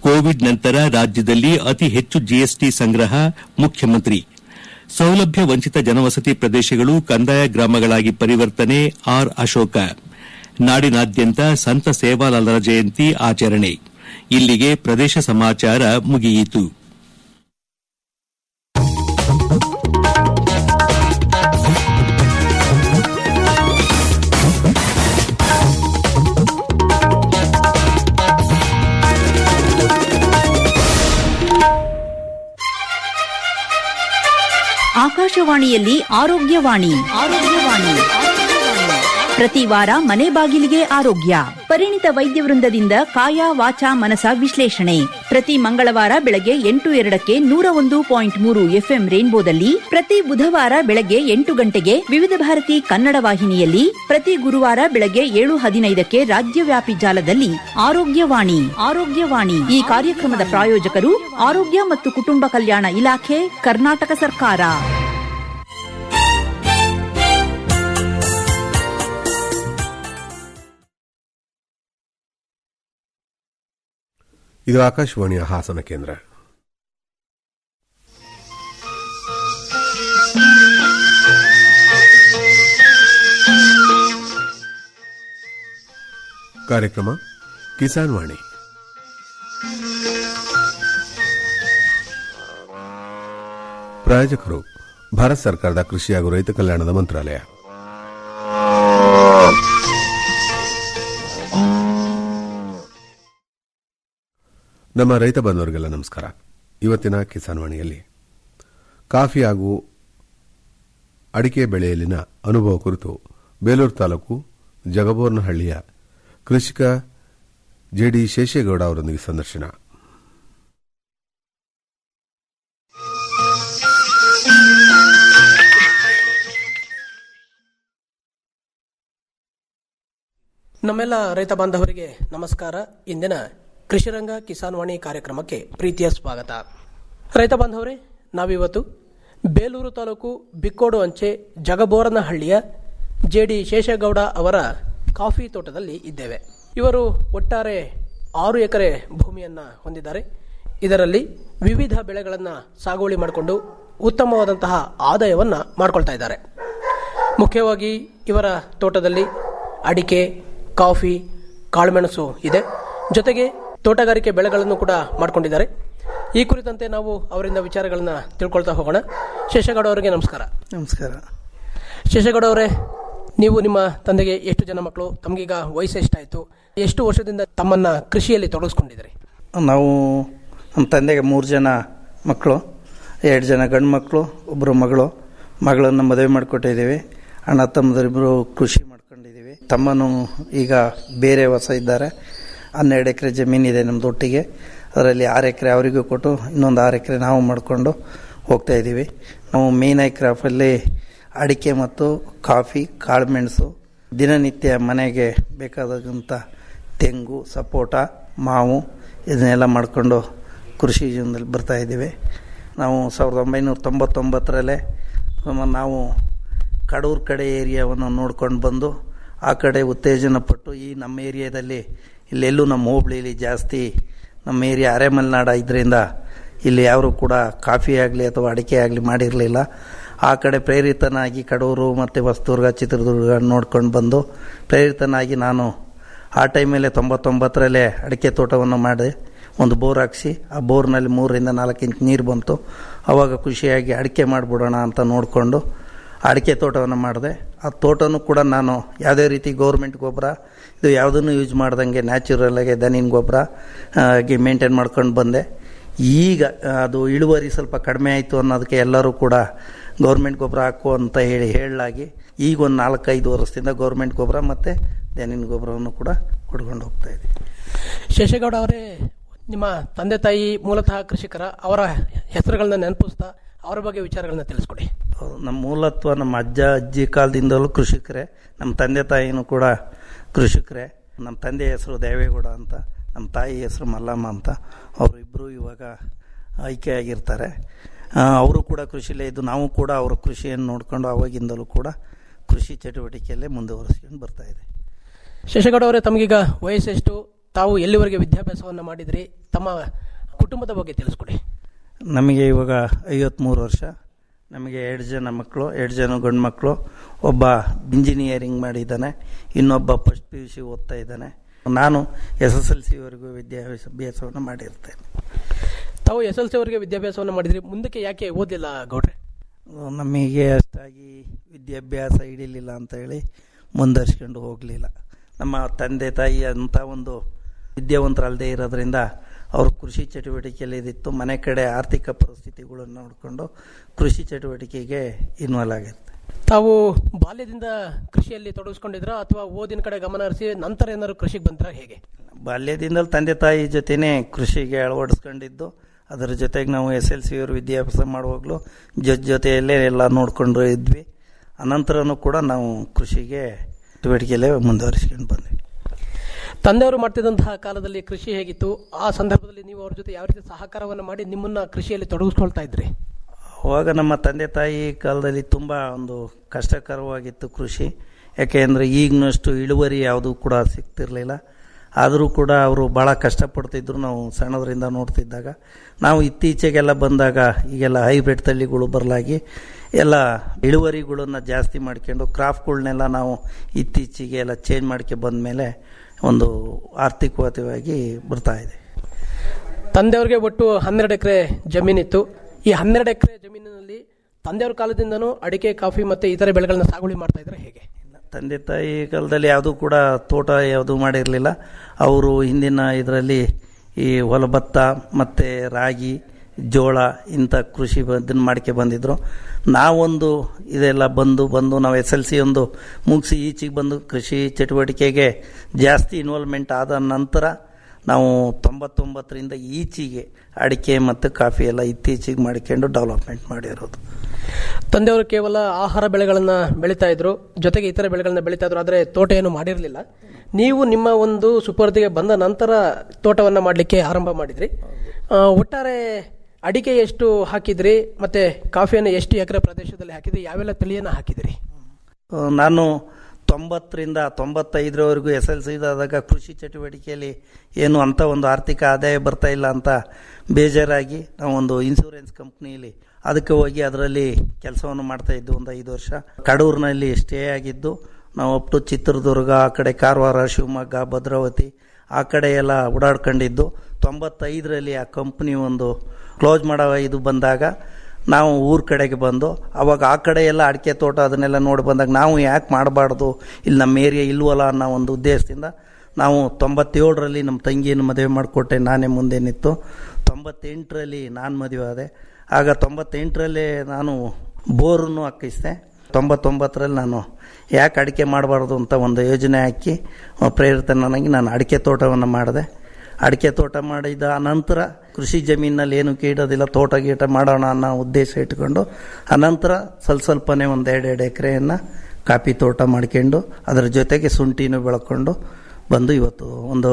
Covid ನಂತರ ರಾಜ್ಯದಲ್ಲಿ ಅತಿ ಹೆಚ್ಚು ಜಿಎಸ್ಟಿ ಸಂಗ್ರಹ ಮುಖ್ಯಮಂತ್ರಿ ಸೌಲಭ್ಯ ವಂಚಿತ ಜನವಸತಿ ಪ್ರದೇಶಗಳು ಕಂದಾಯ ಗ್ರಾಮಗಳಾಗಿ ಪರಿವರ್ತನೆ ಆರ್ ಅಶೋಕ ನಾಡಿನಾದ್ಯಂತ ಸಂತ ಸೇವಾಲಾಲರ ಜಯಂತಿ ಆಚರಣೆ ಇಲ್ಲಿಗೆ ಪ್ರದೇಶ ಸಮಾಚಾರ ಮುಗಿಯಿತು ಆಕಾಶವಾಣಿಯಲ್ಲಿ ಆರೋಗ್ಯವಾಣಿ ಆರೋಗ್ಯವಾಣಿ ಪ್ರತಿ ವಾರ ಮನೆ ಬಾಗಿಲಿಗೆ ಆರೋಗ್ಯ ಪರಿಣಿತ ವೈದ್ಯ ವೃಂದದಿಂದ ಕಾಯ ವಾಚ ಮನಸ ವಿಶ್ಲೇಷಣೆ ಪ್ರತಿ ಮಂಗಳವಾರ ಬೆಳಗ್ಗೆ ಎಂಟು ಎರಡಕ್ಕೆ ನೂರ ಒಂದು ಪಾಯಿಂಟ್ ಮೂರು ಎಫ್ಎಂ ರೇನ್ಬೋದಲ್ಲಿ ಪ್ರತಿ ಬುಧವಾರ ಬೆಳಗ್ಗೆ ಎಂಟು ಗಂಟೆಗೆ ವಿವಿಧ ಭಾರತಿ ಕನ್ನಡ ವಾಹಿನಿಯಲ್ಲಿ ಪ್ರತಿ ಗುರುವಾರ ಬೆಳಗ್ಗೆ ಏಳು ಹದಿನೈದಕ್ಕೆ ರಾಜ್ಯವ್ಯಾಪಿ ಜಾಲದಲ್ಲಿ ಆರೋಗ್ಯವಾಣಿ ಆರೋಗ್ಯವಾಣಿ ಈ ಕಾರ್ಯಕ್ರಮದ ಪ್ರಾಯೋಜಕರು ಆರೋಗ್ಯ ಮತ್ತು ಕುಟುಂಬ ಕಲ್ಯಾಣ ಇಲಾಖೆ ಕರ್ನಾಟಕ ಸರ್ಕಾರ ಇದು ಆಕಾಶವಾಣಿಯ ಹಾಸನ ಕೇಂದ್ರ ಕಾರ್ಯಕ್ರಮ ಕಿಸಾನ್ ವಾಣಿ ಪ್ರಾಯೋಜಕರು ಭಾರತ ಸರ್ಕಾರದ ಕೃಷಿ ಹಾಗೂ ರೈತ ಕಲ್ಯಾಣದ ಮಂತ್ರಾಲಯ ನಮ್ಮ ರೈತ ಬಂಧುವರಿಗೆಲ್ಲ ನಮಸ್ಕಾರ ಇವತ್ತಿನ ಕಿಸಾನ್ ವಾಣಿಯಲ್ಲಿ ಕಾಫಿ ಹಾಗೂ ಅಡಿಕೆ ಬೆಳೆಯಲ್ಲಿನ ಅನುಭವ ಕುರಿತು ಬೇಲೂರು ತಾಲೂಕು ಜಗಬೋರ್ನಹಳ್ಳಿಯ ಕೃಷಿಕ ಜೆಡಿ ಶೇಷೇಗೌಡ ಅವರೊಂದಿಗೆ ಸಂದರ್ಶನ ನಮ್ಮೆಲ್ಲ ರೈತ ಬಾಂಧವರಿಗೆ ನಮಸ್ಕಾರ ಇಂದಿನ ಕೃಷಿರಂಗ ಕಿಸಾನ್ ವಾಣಿ ಕಾರ್ಯಕ್ರಮಕ್ಕೆ ಪ್ರೀತಿಯ ಸ್ವಾಗತ ರೈತ ಬಾಂಧವರೇ ನಾವಿವತ್ತು ಬೇಲೂರು ತಾಲೂಕು ಬಿಕ್ಕೋಡು ಅಂಚೆ ಜಗಬೋರನಹಳ್ಳಿಯ ಜೆಡಿ ಶೇಷಗೌಡ ಅವರ ಕಾಫಿ ತೋಟದಲ್ಲಿ ಇದ್ದೇವೆ ಇವರು ಒಟ್ಟಾರೆ ಆರು ಎಕರೆ ಭೂಮಿಯನ್ನ ಹೊಂದಿದ್ದಾರೆ ಇದರಲ್ಲಿ ವಿವಿಧ ಬೆಳೆಗಳನ್ನು ಸಾಗುವಳಿ ಮಾಡಿಕೊಂಡು ಉತ್ತಮವಾದಂತಹ ಆದಾಯವನ್ನ ಮಾಡ್ಕೊಳ್ತಾ ಇದ್ದಾರೆ ಮುಖ್ಯವಾಗಿ ಇವರ ತೋಟದಲ್ಲಿ ಅಡಿಕೆ ಕಾಫಿ ಕಾಳುಮೆಣಸು ಇದೆ ಜೊತೆಗೆ ತೋಟಗಾರಿಕೆ ಬೆಳೆಗಳನ್ನು ಕೂಡ ಮಾಡ್ಕೊಂಡಿದ್ದಾರೆ ಈ ಕುರಿತಂತೆ ನಾವು ಅವರಿಂದ ವಿಚಾರಗಳನ್ನ ತಿಳ್ಕೊಳ್ತಾ ಹೋಗೋಣ ಶೇಷಗೌಡ ಅವರಿಗೆ ನಮಸ್ಕಾರ ನಮಸ್ಕಾರ ಶೇಷಗೌಡ ಅವರೇ ನೀವು ನಿಮ್ಮ ತಂದೆಗೆ ಎಷ್ಟು ಜನ ಮಕ್ಕಳು ತಮಗೀಗ ವಯಸ್ಸು ಎಷ್ಟಾಯಿತು ಎಷ್ಟು ವರ್ಷದಿಂದ ತಮ್ಮನ್ನ ಕೃಷಿಯಲ್ಲಿ ತೊಡಗಿಸ್ಕೊಂಡಿದ್ದೀರಿ ನಾವು ನಮ್ಮ ತಂದೆಗೆ ಮೂರು ಜನ ಮಕ್ಕಳು ಎರಡು ಜನ ಗಂಡು ಮಕ್ಕಳು ಒಬ್ಬರು ಮಗಳು ಮಗಳನ್ನು ಮದುವೆ ಮಾಡಿಕೊಟ್ಟಿದ್ದೀವಿ ಅಣ್ಣ ತಮ್ಮದರಿಬ್ಬರು ಕೃಷಿ ಮಾಡ್ಕೊಂಡಿದ್ದೀವಿ ತಮ್ಮನು ಈಗ ಬೇರೆ ಹೊಸ ಇದ್ದಾರೆ ಹನ್ನೆರಡು ಎಕರೆ ಜಮೀನಿದೆ ನಮ್ಮದು ಒಟ್ಟಿಗೆ ಅದರಲ್ಲಿ ಆರು ಎಕರೆ ಅವರಿಗೂ ಕೊಟ್ಟು ಇನ್ನೊಂದು ಆರು ಎಕರೆ ನಾವು ಮಾಡಿಕೊಂಡು ಹೋಗ್ತಾ ಇದ್ದೀವಿ ನಾವು ಮೇಯ್ನಾಗಿ ಕ್ರಾಫಲ್ಲಿ ಅಡಿಕೆ ಮತ್ತು ಕಾಫಿ ಕಾಳುಮೆಣಸು ದಿನನಿತ್ಯ ಮನೆಗೆ ಬೇಕಾದಂಥ ತೆಂಗು ಸಪೋಟ ಮಾವು ಇದನ್ನೆಲ್ಲ ಮಾಡಿಕೊಂಡು ಕೃಷಿ ಜೀವನದಲ್ಲಿ ಬರ್ತಾ ಇದ್ದೀವಿ ನಾವು ಸಾವಿರದ ಒಂಬೈನೂರ ತೊಂಬತ್ತೊಂಬತ್ತರಲ್ಲೇ ನಮ್ಮ ನಾವು ಕಡೂರು ಕಡೆ ಏರಿಯಾವನ್ನು ನೋಡ್ಕೊಂಡು ಬಂದು ಆ ಕಡೆ ಉತ್ತೇಜನ ಪಟ್ಟು ಈ ನಮ್ಮ ಏರಿಯಾದಲ್ಲಿ ಇಲ್ಲೆಲ್ಲೂ ನಮ್ಮ ಹೋಬಳಿಲಿ ಜಾಸ್ತಿ ನಮ್ಮ ಏರಿಯಾ ಅರೆಮಲೆನಾಡ ಇದರಿಂದ ಇಲ್ಲಿ ಯಾರು ಕೂಡ ಕಾಫಿ ಆಗಲಿ ಅಥವಾ ಅಡಿಕೆ ಆಗಲಿ ಮಾಡಿರಲಿಲ್ಲ ಆ ಕಡೆ ಪ್ರೇರಿತನಾಗಿ ಕಡೂರು ಮತ್ತು ಹೊಸದುರ್ಗ ಚಿತ್ರದುರ್ಗ ನೋಡ್ಕೊಂಡು ಬಂದು ಪ್ರೇರಿತನಾಗಿ ನಾನು ಆ ಟೈಮಲ್ಲೇ ತೊಂಬತ್ತೊಂಬತ್ತರಲ್ಲೇ ಅಡಿಕೆ ತೋಟವನ್ನು ಮಾಡಿದೆ ಒಂದು ಬೋರ್ ಹಾಕ್ಸಿ ಆ ಬೋರ್ನಲ್ಲಿ ಮೂರರಿಂದ ನಾಲ್ಕು ಇಂಚ್ ನೀರು ಬಂತು ಆವಾಗ ಖುಷಿಯಾಗಿ ಅಡಿಕೆ ಮಾಡಿಬಿಡೋಣ ಅಂತ ನೋಡಿಕೊಂಡು ಅಡಿಕೆ ತೋಟವನ್ನು ಮಾಡಿದೆ ಆ ತೋಟನೂ ಕೂಡ ನಾನು ಯಾವುದೇ ರೀತಿ ಗೌರ್ಮೆಂಟ್ ಗೊಬ್ಬರ ಇದು ಯಾವುದನ್ನು ಯೂಸ್ ಮಾಡ್ದಂಗೆ ನ್ಯಾಚುರಲಾಗಿ ದನಿನ ಗೊಬ್ಬರ ಆಗಿ ಮೇಂಟೈನ್ ಮಾಡ್ಕೊಂಡು ಬಂದೆ ಈಗ ಅದು ಇಳುವರಿ ಸ್ವಲ್ಪ ಕಡಿಮೆ ಆಯಿತು ಅನ್ನೋದಕ್ಕೆ ಎಲ್ಲರೂ ಕೂಡ ಗೌರ್ಮೆಂಟ್ ಗೊಬ್ಬರ ಹಾಕು ಅಂತ ಹೇಳಿ ಹೇಳಲಾಗಿ ಈಗ ಒಂದು ನಾಲ್ಕೈದು ವರ್ಷದಿಂದ ಗೌರ್ಮೆಂಟ್ ಗೊಬ್ಬರ ಮತ್ತು ದನಿನ ಗೊಬ್ಬರವನ್ನು ಕೂಡ ಕೊಡ್ಕೊಂಡು ಹೋಗ್ತಾ ಇದ್ದೀವಿ ಶೇಷಗೌಡ ಅವರೇ ನಿಮ್ಮ ತಂದೆ ತಾಯಿ ಮೂಲತಃ ಕೃಷಿಕರ ಅವರ ಹೆಸರುಗಳನ್ನ ನೆನಪಿಸ್ತಾ ಅವರ ಬಗ್ಗೆ ವಿಚಾರಗಳನ್ನ ತಿಳಿಸ್ಕೊಡಿ ಹೌದು, ನಮ್ಮ ಮೂಲತ್ವ ನಮ್ಮ ಅಜ್ಜ ಅಜ್ಜಿ ಕಾಲದಿಂದಲೂ ಕೃಷಿಕರೇ ನಮ್ಮ ತಂದೆ ತಾಯಿನೂ ಕೂಡ ಕೃಷಿಕರೇ ನಮ್ಮ ತಂದೆ ಹೆಸರು ದೇವೇಗೌಡ ಅಂತ ನಮ್ಮ ತಾಯಿ ಹೆಸರು ಮಲ್ಲಮ್ಮ ಅಂತ ಅವರಿಬ್ಬರು ಇವಾಗ ಆಯ್ಕೆಯಾಗಿರ್ತಾರೆ ಅವರು ಕೂಡ ಕೃಷಿಲೇ ಇದ್ದು ನಾವು ಕೂಡ ಅವರ ಕೃಷಿಯನ್ನು ನೋಡಿಕೊಂಡು ಅವಾಗಿಂದಲೂ ಕೂಡ ಕೃಷಿ ಚಟುವಟಿಕೆಯಲ್ಲೇ ಮುಂದುವರಿಸ್ಕೊಂಡು ಬರ್ತಾ ಇದೆ ಶೇಷಗೌಡ ಅವರೇ ತಮಗೀಗ ವಯಸ್ಸೆಷ್ಟು ತಾವು ಎಲ್ಲಿವರೆಗೆ ವಿದ್ಯಾಭ್ಯಾಸವನ್ನು ಮಾಡಿದ್ರಿ ತಮ್ಮ ಕುಟುಂಬದ ಬಗ್ಗೆ ತಿಳಿಸ್ಕೊಡಿ ನಮಗೆ ಇವಾಗ ಐವತ್ತ್ಮೂರು ವರ್ಷ ನಮಗೆ ಎರಡು ಜನ ಮಕ್ಕಳು ಎರಡು ಜನ ಗಂಡು ಮಕ್ಕಳು ಒಬ್ಬ ಇಂಜಿನಿಯರಿಂಗ್ ಮಾಡಿದ್ದಾನೆ ಇನ್ನೊಬ್ಬ ಫಸ್ಟ್ ಪಿ ಯು ಸಿ ಓದ್ತಾ ಇದ್ದಾನೆ ನಾನು ಎಸ್ ಎಸ್ ಎಲ್ ಸಿವರೆಗೂ ವಿದ್ಯಾಭ್ಯಾಸವನ್ನು ಮಾಡಿರ್ತೇನೆ ತಾವು ಎಸ್ ಎಲ್ ಸಿ ಅವರಿಗೆ ವಿದ್ಯಾಭ್ಯಾಸವನ್ನು ಮಾಡಿದ್ರಿ ಮುಂದಕ್ಕೆ ಯಾಕೆ ಓದಿಲ್ಲ ಗೌಡ್ರೆ ನಮಗೆ ಅಷ್ಟಾಗಿ ವಿದ್ಯಾಭ್ಯಾಸ ಹಿಡಿಲಿಲ್ಲ ಅಂತ ಹೇಳಿ ಮುಂದುವರ್ಸ್ಕೊಂಡು ಹೋಗಲಿಲ್ಲ ನಮ್ಮ ತಂದೆ ತಾಯಿ ಅಂತ ಒಂದು ವಿದ್ಯಾವಂತರಲ್ಲದೆ ಇರೋದ್ರಿಂದ ಅವರು ಕೃಷಿ ಚಟುವಟಿಕೆಯಲ್ಲಿ ಇದಿತ್ತು ಮನೆ ಕಡೆ ಆರ್ಥಿಕ ಪರಿಸ್ಥಿತಿಗಳನ್ನು ನೋಡಿಕೊಂಡು ಕೃಷಿ ಚಟುವಟಿಕೆಗೆ ಇನ್ವಾಲ್ವ್ ಆಗಿರುತ್ತೆ ತಾವು ಬಾಲ್ಯದಿಂದ ಕೃಷಿಯಲ್ಲಿ ತೊಡಗಿಸ್ಕೊಂಡಿದ್ರ ಅಥವಾ ಓದಿನ ಕಡೆ ಗಮನ ಹರಿಸಿ ನಂತರ ಏನಾದ್ರು ಕೃಷಿಗೆ ಬಂದ್ರ ಹೇಗೆ ಬಾಲ್ಯದಿಂದಲೂ ತಂದೆ ತಾಯಿ ಜೊತೆನೇ ಕೃಷಿಗೆ ಅಳವಡಿಸ್ಕೊಂಡಿದ್ದು ಅದರ ಜೊತೆಗೆ ನಾವು ಎಸ್ ಎಲ್ ಸಿ ಅವರು ವಿದ್ಯಾಭ್ಯಾಸ ಮಾಡುವಾಗಲೂ ಜೊತೆ ಜೊತೆಯಲ್ಲೇ ಎಲ್ಲ ನೋಡಿಕೊಂಡು ಇದ್ವಿ ಅನಂತರನೂ ಕೂಡ ನಾವು ಕೃಷಿಗೆ ಚಟುವಟಿಕೆಯಲ್ಲೇ ಮುಂದುವರಿಸ್ಕೊಂಡು ಬಂದ್ವಿ ತಂದೆಯವರು ಮಾಡ್ತಿದ್ದಂತಹ ಕಾಲದಲ್ಲಿ ಕೃಷಿ ಹೇಗಿತ್ತು ಆ ಸಂದರ್ಭದಲ್ಲಿ ನೀವು ಅವ್ರ ಜೊತೆ ಯಾವ ರೀತಿ ಸಹಕಾರವನ್ನು ಮಾಡಿ ನಿಮ್ಮನ್ನ ಕೃಷಿಯಲ್ಲಿ ತೊಡಗಿಸ್ಕೊಳ್ತಾ ಇದ್ರಿ ಅವಾಗ ನಮ್ಮ ತಂದೆ ತಾಯಿ ಕಾಲದಲ್ಲಿ ತುಂಬ ಒಂದು ಕಷ್ಟಕರವಾಗಿತ್ತು ಕೃಷಿ ಯಾಕೆಂದರೆ ಈಗಿನಷ್ಟು ಇಳುವರಿ ಯಾವುದೂ ಕೂಡ ಸಿಗ್ತಿರಲಿಲ್ಲ ಆದರೂ ಕೂಡ ಅವರು ಭಾಳ ಕಷ್ಟಪಡ್ತಿದ್ರು ನಾವು ಸಣ್ಣದರಿಂದ ನೋಡ್ತಿದ್ದಾಗ ನಾವು ಇತ್ತೀಚೆಗೆಲ್ಲ ಬಂದಾಗ ಈಗೆಲ್ಲ ಹೈಬ್ರಿಡ್ ತಳಿಗಳು ಬರಲಾಗಿ ಎಲ್ಲ ಇಳುವರಿಗಳನ್ನು ಜಾಸ್ತಿ ಮಾಡ್ಕೊಂಡು ಕ್ರಾಫ್ಟ್ಗಳನ್ನೆಲ್ಲ ನಾವು ಇತ್ತೀಚೆಗೆ ಎಲ್ಲ ಚೇಂಜ್ ಮಾಡ್ಕೆ ಬಂದ ಮೇಲೆ ಒಂದು ಆರ್ಥಿಕವಾಗಿ ಬರ್ತಾ ಇದೆ ತಂದೆಯವ್ರಿಗೆ ಒಟ್ಟು ಹನ್ನೆರಡು ಎಕರೆ ಜಮೀನಿತ್ತು ಈ ಹನ್ನೆರಡು ಎಕರೆ ಜಮೀನಿನಲ್ಲಿ ತಂದೆಯವ್ರ ಕಾಲದಿಂದನೂ ಅಡಿಕೆ ಕಾಫಿ ಮತ್ತೆ ಇತರೆ ಬೆಳೆಗಳನ್ನ ಸಾಗುವಳಿ ಮಾಡ್ತಾ ಇದ್ರೆ ಹೇಗೆ ತಂದೆ ತಾಯಿ ಕಾಲದಲ್ಲಿ ಯಾವುದೂ ಕೂಡ ತೋಟ ಯಾವುದೂ ಮಾಡಿರಲಿಲ್ಲ ಅವರು ಹಿಂದಿನ ಇದರಲ್ಲಿ ಈ ಹೊಲ ಭತ್ತ ಮತ್ತು ರಾಗಿ ಜೋಳ ಇಂಥ ಕೃಷಿ ಇದನ್ನು ಮಾಡ್ಕೆ ಬಂದಿದ್ರು ನಾವೊಂದು ಇದೆಲ್ಲ ಬಂದು ಬಂದು ನಾವು ಎಸ್ ಎಲ್ ಸಿ ಒಂದು ಮುಗಿಸಿ ಈಚೆಗೆ ಬಂದು ಕೃಷಿ ಚಟುವಟಿಕೆಗೆ ಜಾಸ್ತಿ ಇನ್ವಾಲ್ವ್ಮೆಂಟ್ ಆದ ನಂತರ ನಾವು ತೊಂಬತ್ತೊಂಬತ್ತರಿಂದ ಈಚೆಗೆ ಅಡಿಕೆ ಮತ್ತು ಕಾಫಿ ಎಲ್ಲ ಇತ್ತೀಚೆಗೆ ಮಾಡ್ಕೊಂಡು ಡೆವಲಪ್ಮೆಂಟ್ ಮಾಡಿರೋದು ತಂದೆಯವರು ಕೇವಲ ಆಹಾರ ಬೆಳೆಗಳನ್ನ ಬೆಳೀತಾ ಇದ್ರು ಜೊತೆಗೆ ಇತರ ಬೆಳೆಗಳನ್ನ ಬೆಳೀತಾ ಇದ್ರು ಆದರೆ ತೋಟ ಏನು ಮಾಡಿರಲಿಲ್ಲ ನೀವು ನಿಮ್ಮ ಒಂದು ಸುಪರ್ದಿಗೆ ಬಂದ ನಂತರ ತೋಟವನ್ನ ಮಾಡಲಿಕ್ಕೆ ಆರಂಭ ಮಾಡಿದ್ರಿ ಆ, ಒಟ್ಟಾರೆ ಅಡಿಕೆ ಎಷ್ಟು ಹಾಕಿದ್ರಿ ಮತ್ತೆ ಕಾಫಿಯನ್ನು ಎಷ್ಟು ಎಕರೆ ಪ್ರದೇಶದಲ್ಲಿ ಹಾಕಿದ್ರಿ ಯಾವೆಲ್ಲ ತಳಿಯನ್ನ ಹಾಕಿದ್ರಿ ಆ, ನಾನು ತೊಂಬತ್ತರಿಂದ ತೊಂಬತ್ತೈದರವರೆಗೂ ಎಸ್ ಎಲ್ ಸಿ ಆದಾಗ ಕೃಷಿ ಚಟುವಟಿಕೆಯಲ್ಲಿ ಏನು ಅಂಥ ಒಂದು ಆರ್ಥಿಕ ಆದಾಯ ಬರ್ತಾ ಇಲ್ಲ ಅಂತ ಬೇಜಾರಾಗಿ ನಾವು ಒಂದು ಇನ್ಶೂರೆನ್ಸ್ ಕಂಪ್ನಿಯಲ್ಲಿ ಅದಕ್ಕೆ ಹೋಗಿ ಅದರಲ್ಲಿ ಕೆಲಸವನ್ನು ಮಾಡ್ತಾ ಇದ್ದು ಒಂದು ಐದು ವರ್ಷ ಕಡೂರಿನಲ್ಲಿ ಸ್ಟೇ ಆಗಿದ್ದು ನಾವು ಅಪ್ ಟು ಚಿತ್ರದುರ್ಗ ಆ ಕಡೆ ಕಾರವಾರ ಶಿವಮೊಗ್ಗ ಭದ್ರಾವತಿ ಆ ಕಡೆ ಎಲ್ಲ ಓಡಾಡ್ಕೊಂಡಿದ್ದು ತೊಂಬತ್ತೈದರಲ್ಲಿ ಆ ಕಂಪ್ನಿ ಒಂದು ಕ್ಲೋಸ್ ಮಾಡೋ ಇದು ಬಂದಾಗ ನಾವು ಊರ ಕಡೆಗೆ ಬಂದು ಅವಾಗ ಆ ಕಡೆ ಎಲ್ಲ ಅಡಿಕೆ ತೋಟ ಅದನ್ನೆಲ್ಲ ನೋಡಿ ಬಂದಾಗ ನಾವು ಯಾಕೆ ಮಾಡಬಾರ್ದು ಇಲ್ಲಿ ನಮ್ಮ ಏರಿಯಾ ಇಲ್ವಲ್ಲ ಅನ್ನೋ ಒಂದು ಉದ್ದೇಶದಿಂದ ನಾವು ತೊಂಬತ್ತೇಳರಲ್ಲಿ ನಮ್ಮ ತಂಗಿಯನ್ನು ಮದುವೆ ಮಾಡಿಕೊಟ್ಟೆ ನಾನೇ ಮುಂದೆ ನಿಂತು ತೊಂಬತ್ತೆಂಟರಲ್ಲಿ ನಾನು ಮದುವೆ ಆದೆ ಆಗ ತೊಂಬತ್ತೆಂಟರಲ್ಲಿ ನಾನು ಬೋರನ್ನು ಹಾಕಿಸಿದೆ ತೊಂಬತ್ತೊಂಬತ್ತರಲ್ಲಿ ನಾನು ಯಾಕೆ ಅಡಿಕೆ ಮಾಡಬಾರ್ದು ಅಂತ ಒಂದು ಯೋಜನೆ ಹಾಕಿ ಪ್ರೇರಿತನಾಗಿ ನಾನು ಅಡಿಕೆ ತೋಟವನ್ನು ಮಾಡಿದೆ ಅಡಿಕೆ ತೋಟ ಮಾಡಿದ ಅನಂತರ ಕೃಷಿ ಜಮೀನಲ್ಲಿ ಏನು ಕೀಡೋದಿಲ್ಲ ತೋಟ ಗೀಟ ಮಾಡೋಣ ಅನ್ನೋ ಉದ್ದೇಶ ಇಟ್ಕೊಂಡು ಅನಂತರ ಸ್ವಲ್ಪ ಸ್ವಲ್ಪನೇ ಒಂದು ಎರಡೆರಡು ಎಕರೆಯನ್ನು ಕಾಫಿ ತೋಟ ಮಾಡ್ಕೊಂಡು ಅದರ ಜೊತೆಗೆ ಶುಂಠಿನೂ ಬೆಳ್ಕೊಂಡು ಬಂದು ಇವತ್ತು ಒಂದು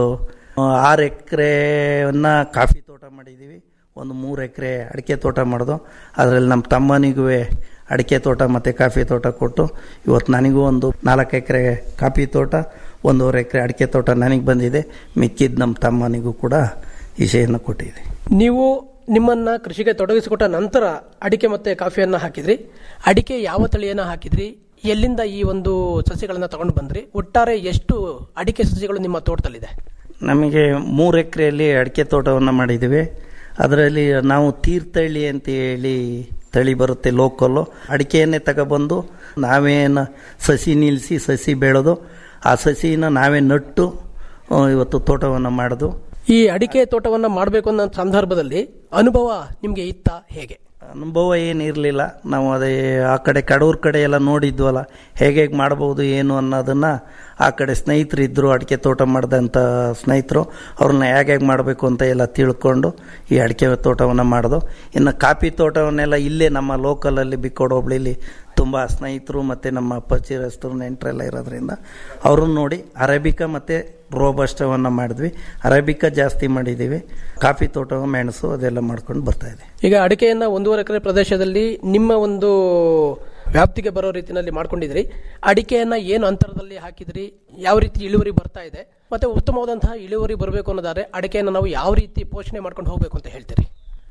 ಆರು ಎಕರೆಯನ್ನು ಕಾಫಿ ತೋಟ ಮಾಡಿದ್ದೀವಿ ಒಂದು ಮೂರು ಎಕರೆ ಅಡಿಕೆ ತೋಟ ಮಾಡೋದು ಅದರಲ್ಲಿ ನಮ್ಮ ತಮ್ಮನಿಗೂ ಅಡಿಕೆ ತೋಟ ಮತ್ತು ಕಾಫಿ ತೋಟ ಕೊಟ್ಟು ಇವತ್ತು ನನಗೂ ಒಂದು ನಾಲ್ಕು ಎಕರೆ ಕಾಫಿ ತೋಟ ಒಂದೂವರೆ ಎಕರೆ ಅಡಿಕೆ ತೋಟ ನನಗೆ ಬಂದಿದೆ ಮಿಕ್ಕಿದ್ದು ನಮ್ಮ ತಮ್ಮನಿಗೂ ಕೂಡ ವಿಷಯನ ಕೊಟ್ಟಿದೆ ನೀವು ನಿಮ್ಮನ್ನ ಕೃಷಿಗೆ ತೊಡಗಿಸಿಕೊಟ್ಟ ನಂತರ ಅಡಿಕೆ ಮತ್ತೆ ಕಾಫಿಯನ್ನ ಹಾಕಿದ್ರಿ ಅಡಿಕೆ ಯಾವ ತಳಿಯನ್ನ ಹಾಕಿದ್ರಿ ಎಲ್ಲಿಂದ ಈ ಒಂದು ಸಸಿಗಳನ್ನ ತಗೊಂಡು ಬಂದ್ರಿ ಒಟ್ಟಾರೆ ಎಷ್ಟು ಅಡಿಕೆ ಸಸಿಗಳು ನಿಮ್ಮ ತೋಟದಲ್ಲಿದೆ ನಮಗೆ ಮೂರು ಎಕರೆಯಲ್ಲಿ ಅಡಿಕೆ ತೋಟವನ್ನು ಮಾಡಿದ್ದೀವಿ ಅದರಲ್ಲಿ ನಾವು ತೀರ್ಥಹಳ್ಳಿ ಅಂತ ಹೇಳಿ ತಳಿ ಬರುತ್ತೆ ಲೋಕಲ್ಲು ಅಡಿಕೆಯನ್ನೇ ತಗೊಬಂದು ನಾವೇನು ಸಸಿ ನಿಲ್ಲಿಸಿ ಸಸಿ ಬೆಳೆದು ಆ ಸಸಿನ ನಾವೇ ನಟ್ಟು ಆ, ಇವತ್ತು ತೋಟವನ್ನು ಮಾಡೋದು ಈ ಅಡಿಕೆ ತೋಟವನ್ನ ಮಾಡಬೇಕು ಅನ್ನೋ ಸಂದರ್ಭದಲ್ಲಿ ಅನುಭವ ನಿಮ್ಗೆ ಇತ್ತ ಹೇಗೆ ಅನುಭವ ಏನಿರಲಿಲ್ಲ ನಾವು ಅದೇ ಆ ಕಡೆ ಕಡೂರ್ ಕಡೆ ಎಲ್ಲ ನೋಡಿದ್ವಲ್ಲ ಹೇಗೆ ಹೇಗೆ ಮಾಡ್ಬೋದು ಏನು ಅನ್ನೋದನ್ನು ಆ ಕಡೆ ಸ್ನೇಹಿತರು ಇದ್ದರು ಅಡಿಕೆ ತೋಟ ಮಾಡಿದಂಥ ಸ್ನೇಹಿತರು ಅವ್ರನ್ನ ಹೇಗೆ ಹೇಗೆ ಮಾಡಬೇಕು ಅಂತ ಎಲ್ಲ ತಿಳ್ಕೊಂಡು ಈ ಅಡಿಕೆ ತೋಟವನ್ನು ಮಾಡೋದು ಇನ್ನು ಕಾಫಿ ತೋಟವನ್ನೆಲ್ಲ ಇಲ್ಲೇ ನಮ್ಮ ಲೋಕಲಲ್ಲಿ ಬಿಕ್ಕೋಡು ಹೋಬಳಿಲಿ ತುಂಬ ಸ್ನೇಹಿತರು ಮತ್ತು ನಮ್ಮ ಪರಿಚಯಸ್ಥರು ನೆಂಟರೆಲ್ಲ ಇರೋದ್ರಿಂದ ಅವ್ರನ್ನ ನೋಡಿ ಅರೇಬಿಕಾ ಮತ್ತು ರೋಬಸ್ಟವನ್ನು ಮಾಡಿದ್ವಿ ಅರೇಬಿಕಾ ಜಾಸ್ತಿ ಮಾಡಿದ್ದೀವಿ ಕಾಫಿ ತೋಟ ಮೆಣಸು ಅದೆಲ್ಲ ಮಾಡ್ಕೊಂಡು ಬರ್ತಾ ಇದೆ ಈಗ ಅಡಿಕೆಯನ್ನ ಒಂದೂವರೆ ಎಕರೆ ಪ್ರದೇಶದಲ್ಲಿ ನಿಮ್ಮ ಒಂದು ವ್ಯಾಪ್ತಿಗೆ ಬರೋ ರೀತಿಯಲ್ಲಿ ಮಾಡ್ಕೊಂಡಿದ್ರಿ ಅಡಿಕೆಯನ್ನ ಏನು ಅಂತರದಲ್ಲಿ ಹಾಕಿದ್ರಿ ಯಾವ ರೀತಿ ಇಳುವರಿ ಬರ್ತಾ ಇದೆ ಮತ್ತೆ ಉತ್ತಮವಾದಂತಹ ಇಳುವರಿ ಬರಬೇಕು ಅನ್ನೋದಾದ್ರೆ ಅಡಿಕೆಯನ್ನು ನಾವು ಯಾವ ರೀತಿ ಪೋಷಣೆ ಮಾಡ್ಕೊಂಡು ಹೋಗಬೇಕು ಅಂತ ಹೇಳ್ತೀರಿ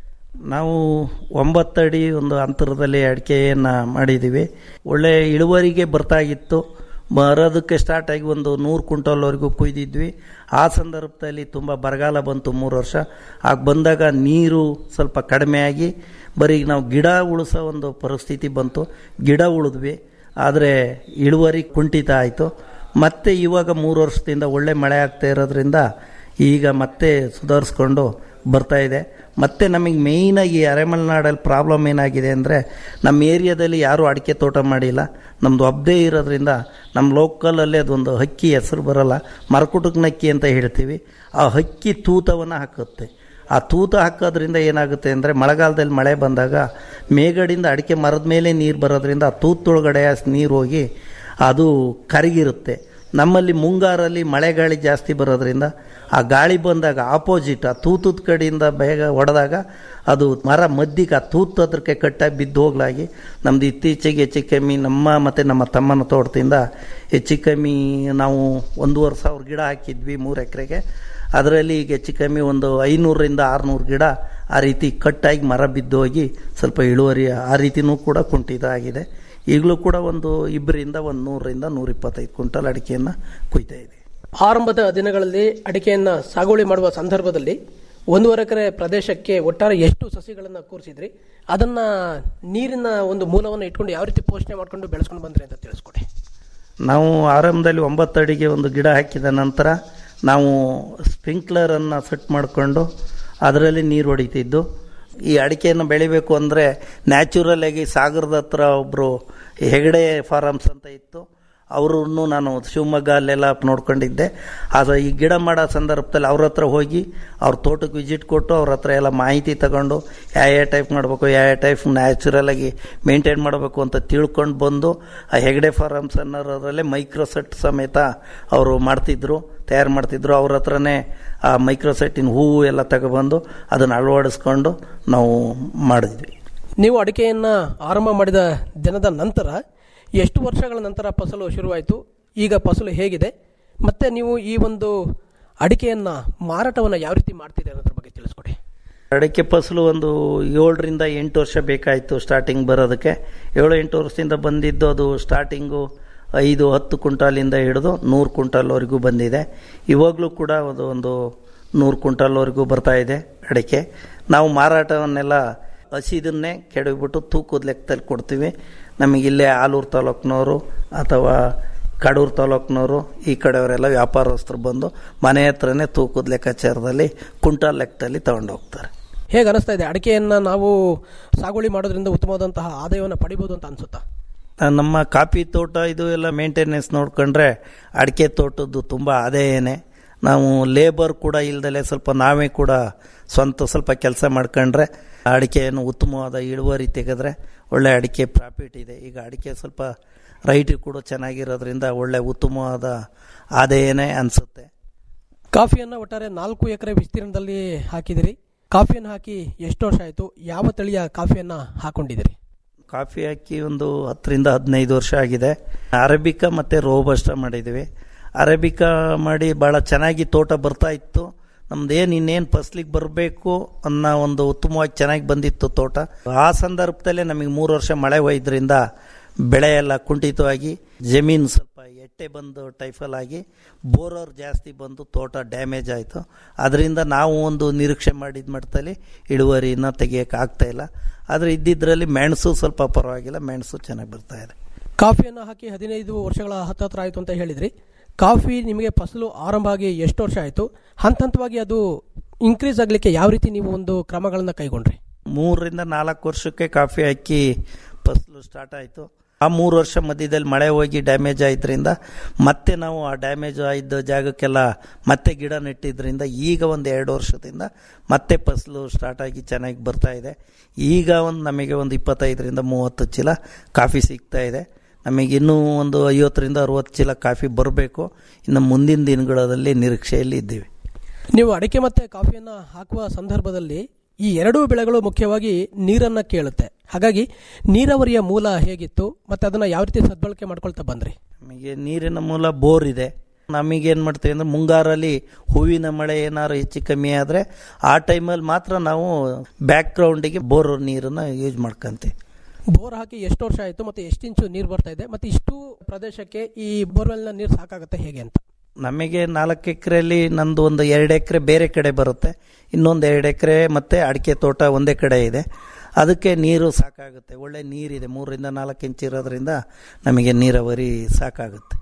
ನಾವು ಒಂಬತ್ತಡಿ ಒಂದು ಅಂತರದಲ್ಲಿ ಅಡಿಕೆಯನ್ನು ಮಾಡಿದ್ದೀವಿ ಒಳ್ಳೆ ಇಳುವರಿಗೆ ಬರ್ತಾಗಿತ್ತು ಬರೋದಕ್ಕೆ ಸ್ಟಾರ್ಟ್ ಆಗಿ ಒಂದು ನೂರು ಕ್ವಿಂಟಲ್ವರೆಗೂ ಕುಯ್ದಿದ್ವಿ ಆ ಸಂದರ್ಭದಲ್ಲಿ ತುಂಬ ಬರಗಾಲ ಬಂತು ಮೂರು ವರ್ಷ ಆಗ ಬಂದಾಗ ನೀರು ಸ್ವಲ್ಪ ಕಡಿಮೆ ಆಗಿ ಬರೀ ನಾವು ಗಿಡ ಉಳಿಸೋ ಒಂದು ಪರಿಸ್ಥಿತಿ ಬಂತು ಗಿಡ ಉಳಿದ್ವಿ ಆದರೆ ಇಳುವರಿ ಕುಂಠಿತ ಆಯಿತು ಮತ್ತೆ ಇವಾಗ ಮೂರು ವರ್ಷದಿಂದ ಒಳ್ಳೆ ಮಳೆ ಆಗ್ತಾ ಇರೋದ್ರಿಂದ ಈಗ ಮತ್ತೆ ಸುಧಾರಿಸ್ಕೊಂಡು ಬರ್ತಾ ಇದೆ ಮತ್ತೆ ನಮಗೆ ಮೇಯ್ನಾಗಿ ಅರೆಮಲೆನಾಡಲ್ಲಿ ಪ್ರಾಬ್ಲಮ್ ಏನಾಗಿದೆ ಅಂದರೆ ನಮ್ಮ ಏರಿಯಾದಲ್ಲಿ ಯಾರೂ ಅಡಿಕೆ ತೋಟ ಮಾಡಿಲ್ಲ ನಮ್ಮದು ಒಬ್ಬದೇ ಇರೋದ್ರಿಂದ ನಮ್ಮ ಲೋಕಲಲ್ಲಿ ಅದೊಂದು ಹಕ್ಕಿ ಹೆಸರು ಬರಲ್ಲ ಮರಕುಟುಕ್ನಕ್ಕಿ ಅಂತ ಹೇಳ್ತೀವಿ ಆ ಹಕ್ಕಿ ತೂತವನ್ನು ಹಾಕುತ್ತೆ ಆ ತೂತ ಹಾಕೋದ್ರಿಂದ ಏನಾಗುತ್ತೆ ಅಂದರೆ ಮಳೆಗಾಲದಲ್ಲಿ ಮಳೆ ಬಂದಾಗ ಮೇಗಡಿಂದ ಅಡಿಕೆ ಮರದ ಮೇಲೆ ನೀರು ಬರೋದ್ರಿಂದ ಆ ತೂತೊಳಗಡೆ ಆ ನೀರು ಹೋಗಿ ಅದು ಕರಗಿರುತ್ತೆ ನಮ್ಮಲ್ಲಿ ಮುಂಗಾರಲ್ಲಿ ಮಳೆ ಗಾಳಿ ಜಾಸ್ತಿ ಬರೋದ್ರಿಂದ ಆ ಗಾಳಿ ಬಂದಾಗ ಆಪೋಸಿಟ್ ಆ ತೂತದ ಕಡೆಯಿಂದ ಬೇಗ ಹೊಡೆದಾಗ ಅದು ಮರ ಮದ್ದಿಗೆ ಆ ತೂತು ಅದಕ್ಕೆ ಕಟ್ಟಾಗಿ ಬಿದ್ದು ಹೋಗ್ಲಾಗಿ ನಮ್ದು ಇತ್ತೀಚೆಗೆ ಹೆಚ್ಚು ಕಮ್ಮಿ ನಮ್ಮ ಮತ್ತು ನಮ್ಮ ತಮ್ಮನ ತೋಟದಿಂದ ಹೆಚ್ಚು ಕಮ್ಮಿ ನಾವು ಒಂದೂವರೆ ಸಾವಿರ ಗಿಡ ಹಾಕಿದ್ವಿ ಮೂರು ಎಕರೆಗೆ ಅದರಲ್ಲಿ ಈಗ ಹೆಚ್ಚು ಕಮ್ಮಿ ಒಂದು ಐನೂರರಿಂದ ಆರುನೂರು ಗಿಡ ಆ ರೀತಿ ಕಟ್ಟಾಗಿ ಮರ ಬಿದ್ದೋಗಿ ಸ್ವಲ್ಪ ಇಳುವರಿ ಆ ರೀತಿನೂ ಕೂಡ ಕುಂಠಿತ ಆಗಿದೆ ಈಗಲೂ ಕೂಡ ಒಂದು ಇಬ್ಬರಿಂದ ಒಂದು ನೂರರಿಂದ ನೂರಿಪ್ಪತ್ತೈದು ಕ್ವಿಂಟಲ್ ಅಡಿಕೆಯನ್ನು ಕುಯ್ತಾ ಇದೆ ಆರಂಭದ ದಿನಗಳಲ್ಲಿ ಅಡಿಕೆಯನ್ನ ಸಾಗುವಳಿ ಮಾಡುವ ಸಂದರ್ಭದಲ್ಲಿ ಒಂದೂವರೆ ಎಕರೆ ಪ್ರದೇಶಕ್ಕೆ ಒಟ್ಟಾರೆ ಎಷ್ಟು ಸಸಿಗಳನ್ನ ಕೂರಿಸಿದ್ರಿ ಅದನ್ನ ನೀರಿನ ಒಂದು ಮೂಲವನ್ನು ಇಟ್ಕೊಂಡು ಯಾವ ರೀತಿ ಪೋಷಣೆ ಮಾಡ್ಕೊಂಡು ಬೆಳೆಸ್ಕೊಂಡು ಬಂದ್ರಿ ಅಂತ ತಿಳಿಸ್ಕೊಡಿ ನಾವು ಆರಂಭದಲ್ಲಿ ಒಂಬತ್ತು ಅಡಿಗೆ ಒಂದು ಗಿಡ ಹಾಕಿದ ನಂತರ ನಾವು ಸ್ಪ್ರಿಂಕ್ಲರನ್ನು ಸೆಟ್ ಮಾಡಿಕೊಂಡು ಅದರಲ್ಲಿ ನೀರು ಹೊಡಿತಿದ್ದು ಈ ಅಡಿಕೆಯನ್ನು ಬೆಳಿಬೇಕು ಅಂದರೆ ನ್ಯಾಚುರಲ್ ಆಗಿ ಸಾಗರದ ಹತ್ರ ಒಬ್ಬರು ಹೆಗಡೆ ಫಾರಮ್ಸ್ ಅಂತ ಇತ್ತು ಅವರನ್ನು ನಾನು ಶಿವಮೊಗ್ಗ ಅಲ್ಲೆಲ್ಲ ನೋಡ್ಕೊಂಡಿದ್ದೆ ಆದರೆ ಈ ಗಿಡ ಮಾಡೋ ಸಂದರ್ಭದಲ್ಲಿ ಅವ್ರ ಹತ್ರ ಹೋಗಿ ಅವ್ರ ತೋಟಕ್ಕೆ ವಿಸಿಟ್ ಕೊಟ್ಟು ಅವ್ರ ಹತ್ರ ಎಲ್ಲ ಮಾಹಿತಿ ತಗೊಂಡು ಯಾವ ಯಾವ ಟೈಪ್ ಮಾಡಬೇಕು ಯಾವ ಯಾವ ಟೈಪ್ ನ್ಯಾಚುರಲ್ ಆಗಿ ಮೇಂಟೈನ್ ಮಾಡಬೇಕು ಅಂತ ತಿಳ್ಕೊಂಡು ಬಂದು ಆ ಹೆಗಡೆ ಫಾರಮ್ಸ್ ಅನ್ನೋದ್ರಲ್ಲೇ ಮೈಕ್ರೋಸೆಟ್ ಸಮೇತ ಅವರು ಮಾಡ್ತಿದ್ರು ತಯಾರು ಮಾಡ್ತಿದ್ರು ಅವ್ರ ಹತ್ರನೇ ಆ ಮೈಕ್ರೋಸೆಟ್ಟಿನ ಹೂವು ಎಲ್ಲ ತಗೊಬಂದು ಅದನ್ನು ಅಳವಡಿಸ್ಕೊಂಡು ನಾವು ಮಾಡಿದ್ವಿ ನೀವು ಅಡಿಕೆಯನ್ನ ಆರಂಭ ಮಾಡಿದ ದಿನದ ನಂತರ ಎಷ್ಟು ವರ್ಷಗಳ ನಂತರ ಫಸಲು ಶುರುವಾಯಿತು ಈಗ ಫಸಲು ಹೇಗಿದೆ ಮತ್ತೆ ನೀವು ಈ ಒಂದು ಅಡಿಕೆಯನ್ನ ಮಾರಾಟವನ್ನ ಯಾವ ರೀತಿ ಮಾಡ್ತಿದ್ದೀರಿ ಅನ್ನೋದ್ರ ಬಗ್ಗೆ ತಿಳಿಸ್ಕೊಡಿ ಅಡಿಕೆ ಫಸಲು ಒಂದು ಏಳರಿಂದ ಎಂಟು ವರ್ಷ ಬೇಕಾಯಿತು ಸ್ಟಾರ್ಟಿಂಗ್ ಬರೋದಕ್ಕೆ ಏಳು ಎಂಟು ವರ್ಷದಿಂದ ಬಂದಿದ್ದು ಅದು ಸ್ಟಾರ್ಟಿಂಗು ಐದು ಹತ್ತು ಕ್ವಿಂಟಾಲಿಂದ ಹಿಡಿದು ನೂರು ಕ್ವಿಂಟಾಲ್ವರೆಗೂ ಬಂದಿದೆ ಇವಾಗಲೂ ಕೂಡ ಅದು ಒಂದು ನೂರು ಕ್ವಿಂಟಾಲ್ವರೆಗೂ ಬರ್ತಾ ಇದೆ ಅಡಿಕೆ ನಾವು ಮಾರಾಟವನ್ನೆಲ್ಲ ಹಸಿದನ್ನೇ ಕೆಡವಿಬಿಟ್ಟು ತೂಕದ ಲೆಕ್ಕದಲ್ಲಿ ಕೊಡ್ತೀವಿ ನಮಗಿಲ್ಲೇ ಆಲೂರು ತಾಲೂಕಿನವರು ಅಥವಾ ಕಡೂರು ತಾಲೂಕಿನವರು ಈ ಕಡೆಯವರೆಲ್ಲ ವ್ಯಾಪಾರಸ್ಥರು ಬಂದು ಮನೆ ಹತ್ರನೇ ತೂಕದ ಲೆಕ್ಕಾಚಾರದಲ್ಲಿ ಕುಂಟಾಲ್ ಲೆಕ್ಕದಲ್ಲಿ ತಗೊಂಡು ಹೋಗ್ತಾರೆ ಹೇಗೆ ಅನಿಸ್ತಾ ಇದೆ ಅಡಿಕೆಯನ್ನ ನಾವು ಸಾಗುವಳಿ ಮಾಡೋದ್ರಿಂದ ಉತ್ತಮವಾದಂತಹ ಆದಾಯವನ್ನು ಪಡಿಬಹುದು ಅಂತ ಅನ್ಸುತ್ತಾ ಆ, ನಮ್ಮ ಕಾಫಿ ತೋಟ ಇದು ಎಲ್ಲ ಮೇಂಟೆನೆನ್ಸ್ ನೋಡ್ಕೊಂಡ್ರೆ ಅಡಿಕೆ ತೋಟದ್ದು ತುಂಬ ಆದಾಯನೇ ನಾವು ಲೇಬರ್ ಕೂಡ ಇಲ್ದಲೆ ಸ್ವಲ್ಪ ನಾವೇ ಕೂಡ ಸ್ವಂತ ಸ್ವಲ್ಪ ಕೆಲಸ ಮಾಡ್ಕೊಂಡ್ರೆ ಅಡಿಕೆಯನ್ನು ಉತ್ತಮವಾದ ಇಳುವರಿ ತೆಗೆದ್ರೆ ಒಳ್ಳೆ ಅಡಿಕೆ ಪ್ರಾಫಿಟ್ ಇದೆ ಈಗ ಅಡಿಕೆ ಸ್ವಲ್ಪ ರೈಟ್ ಕೂಡ ಚೆನ್ನಾಗಿರೋದ್ರಿಂದ ಒಳ್ಳೆ ಉತ್ತಮವಾದ ಆದಾಯನೇ ಅನಿಸುತ್ತೆ ಕಾಫಿಯನ್ನ ಒಟ್ಟಾರೆ ನಾಲ್ಕು ಎಕರೆ ವಿಸ್ತೀರ್ಣದಲ್ಲಿ ಹಾಕಿದಿರಿ ಕಾಫಿಯನ್ನು ಹಾಕಿ ಎಷ್ಟು ವರ್ಷ ಆಯಿತು ಯಾವ ತಳಿಯ ಕಾಫಿಯನ್ನ ಹಾಕೊಂಡಿದ್ದೀರಿ ಕಾಫಿ ಹಾಕಿ ಒಂದು ಹತ್ತರಿಂದ ಹದಿನೈದು ವರ್ಷ ಆಗಿದೆ ಅರೇಬಿಕಾ ಮತ್ತು ರೋಬಸ್ಟ ಮಾಡಿದ್ವಿ ಅರೇಬಿಕಾ ಮಾಡಿ ಭಾಳ ಚೆನ್ನಾಗಿ ತೋಟ ಬರ್ತಾ ಇತ್ತು ನಮ್ದೇನು ಇನ್ನೇನು ಫಸ್ಲಿಗೆ ಬರಬೇಕು ಅನ್ನೋ ಒಂದು ಉತ್ತಮವಾಗಿ ಚೆನ್ನಾಗಿ ಬಂದಿತ್ತು ತೋಟ ಆ ಸಂದರ್ಭದಲ್ಲೇ ನಮಗೆ ಮೂರು ವರ್ಷ ಮಳೆ ಹೋಯ್ದ್ರಿಂದ ಬೆಳೆ ಎಲ್ಲ ಕುಂಠಿತವಾಗಿ ಜಮೀನು ಸ್ವಲ್ಪ ಎಟ್ಟೆ ಬಂದು ಟೈಫಲ್ ಆಗಿ ಬೋರರ್ ಜಾಸ್ತಿ ಬಂದು ತೋಟ ಡ್ಯಾಮೇಜ್ ಆಯಿತು ಅದರಿಂದ ನಾವು ಒಂದು ನಿರೀಕ್ಷೆ ಮಾಡಿದ ಮಟ್ಟದಲ್ಲಿ ಇಳುವರಿನ ತೆಗಿಯೋಕೆ ಆಗ್ತಾ ಇಲ್ಲ ಆದರೆ ಇದ್ದಿದ್ರಲ್ಲಿ ಮೆಣಸು ಸ್ವಲ್ಪ ಪರವಾಗಿಲ್ಲ ಮೆಣಸು ಚೆನ್ನಾಗಿ ಬರ್ತಾ ಇದೆ ಕಾಫಿಯನ್ನು ಹಾಕಿ ಹದಿನೈದು ವರ್ಷಗಳ ಹತ್ತತ್ರ ಆಯಿತು ಅಂತ ಹೇಳಿದ್ರಿ ಕಾಫಿ ನಿಮಗೆ ಫಸಲು ಆರಂಭ ಆಗಿ ಎಷ್ಟು ವರ್ಷ ಆಯಿತು ಹಂತ ಹಂತವಾಗಿ ಅದು ಇನ್ಕ್ರೀಸ್ ಆಗಲಿಕ್ಕೆ ಯಾವ ರೀತಿ ನೀವು ಒಂದು ಕ್ರಮಗಳನ್ನು ಕೈಗೊಂಡ್ರಿ ಮೂರರಿಂದ ನಾಲ್ಕು ವರ್ಷಕ್ಕೆ ಕಾಫಿ ಹಾಕಿ ಫಸಲು ಸ್ಟಾರ್ಟ್ ಆಯಿತು ಆ ಮೂರು ವರ್ಷ ಮಧ್ಯದಲ್ಲಿ ಮಳೆ ಹೋಗಿ ಡ್ಯಾಮೇಜ್ ಆಯ್ದ್ರಿಂದ ಮತ್ತೆ ನಾವು ಆ ಡ್ಯಾಮೇಜ್ ಆಗಿದ್ದ ಜಾಗಕ್ಕೆಲ್ಲ ಮತ್ತೆ ಗಿಡ ನೆಟ್ಟಿದ್ರಿಂದ ಈಗ ಒಂದು ಎರಡು ವರ್ಷದಿಂದ ಮತ್ತೆ ಫಸಲು ಸ್ಟಾರ್ಟ್ ಆಗಿ ಚೆನ್ನಾಗಿ ಬರ್ತಾ ಇದೆ ಈಗ ಒಂದು ನಮಗೆ ಒಂದು ಇಪ್ಪತ್ತೈದರಿಂದ ಮೂವತ್ತು ಚೀಲ ಕಾಫಿ ಸಿಗ್ತಾ ಇದೆ ನಮಗೆ ಇನ್ನೂ ಒಂದು ಐವತ್ತರಿಂದ ಅರುವತ್ತು ಚೀಲ ಕಾಫಿ ಬರಬೇಕು ಇನ್ನು ಮುಂದಿನ ದಿನಗಳಲ್ಲಿ ನಿರೀಕ್ಷೆಯಲ್ಲಿ ಇದ್ದೀವಿ ನೀವು ಅಡಿಕೆ ಮತ್ತೆ ಕಾಫಿಯನ್ನು ಹಾಕುವ ಸಂದರ್ಭದಲ್ಲಿ ಈ ಎರಡೂ ಬೆಳೆಗಳು ಮುಖ್ಯವಾಗಿ ನೀರನ್ನ ಕೇಳುತ್ತೆ ಹಾಗಾಗಿ ನೀರಾವರಿಯ ಮೂಲ ಹೇಗಿತ್ತು ಮತ್ತೆ ಅದನ್ನ ಯಾವ ರೀತಿ ಸದ್ಬಳಕೆ ಮಾಡ್ಕೊಳ್ತಾ ಬಂದ್ರಿ ನಮಗೆ ನೀರಿನ ಮೂಲ ಬೋರ್ ಇದೆ ನಮಗೆ ಏನು ಮಾಡ್ತೀವಿ ಅಂದರೆ ಮುಂಗಾರಲ್ಲಿ ಹೂವಿನ ಮಳೆ ಏನಾದ್ರು ಹೆಚ್ಚು ಕಮ್ಮಿ ಆದರೆ ಆ ಟೈಮಲ್ಲಿ ಮಾತ್ರ ನಾವು ಬ್ಯಾಕ್ ಗ್ರೌಂಡಿಗೆ ಬೋರ್ ನೀರನ್ನು ಯೂಸ್ ಮಾಡ್ಕೊಂತೀವಿ ಬೋರ್ ಹಾಕಿ ಎಷ್ಟು ವರ್ಷ ಆಯಿತು ಮತ್ತೆ ಎಷ್ಟು ಇಂಚು ನೀರು ಬರ್ತಾ ಇದೆ ಮತ್ತೆ ಇಷ್ಟು ಪ್ರದೇಶಕ್ಕೆ ಈ ಬೋರ್ವೆಲ್ನ ನೀರು ಸಾಕಾಗುತ್ತೆ ಹೇಗೆ ಅಂತ ನಮಗೆ ನಾಲ್ಕು ಎಕರೆಯಲ್ಲಿ ನಂದು ಒಂದು ಎರಡು ಎಕರೆ ಬೇರೆ ಕಡೆ ಬರುತ್ತೆ ಇನ್ನೊಂದು ಎರಡು ಎಕರೆ ಮತ್ತು ಅಡಿಕೆ ತೋಟ ಒಂದೇ ಕಡೆ ಇದೆ ಅದಕ್ಕೆ ನೀರು ಸಾಕಾಗುತ್ತೆ ಒಳ್ಳೆ ನೀರಿದೆ ಮೂರರಿಂದ ನಾಲ್ಕು ಇಂಚ್ ಇರೋದ್ರಿಂದ ನಮಗೆ ನೀರಾವರಿ ಸಾಕಾಗುತ್ತೆ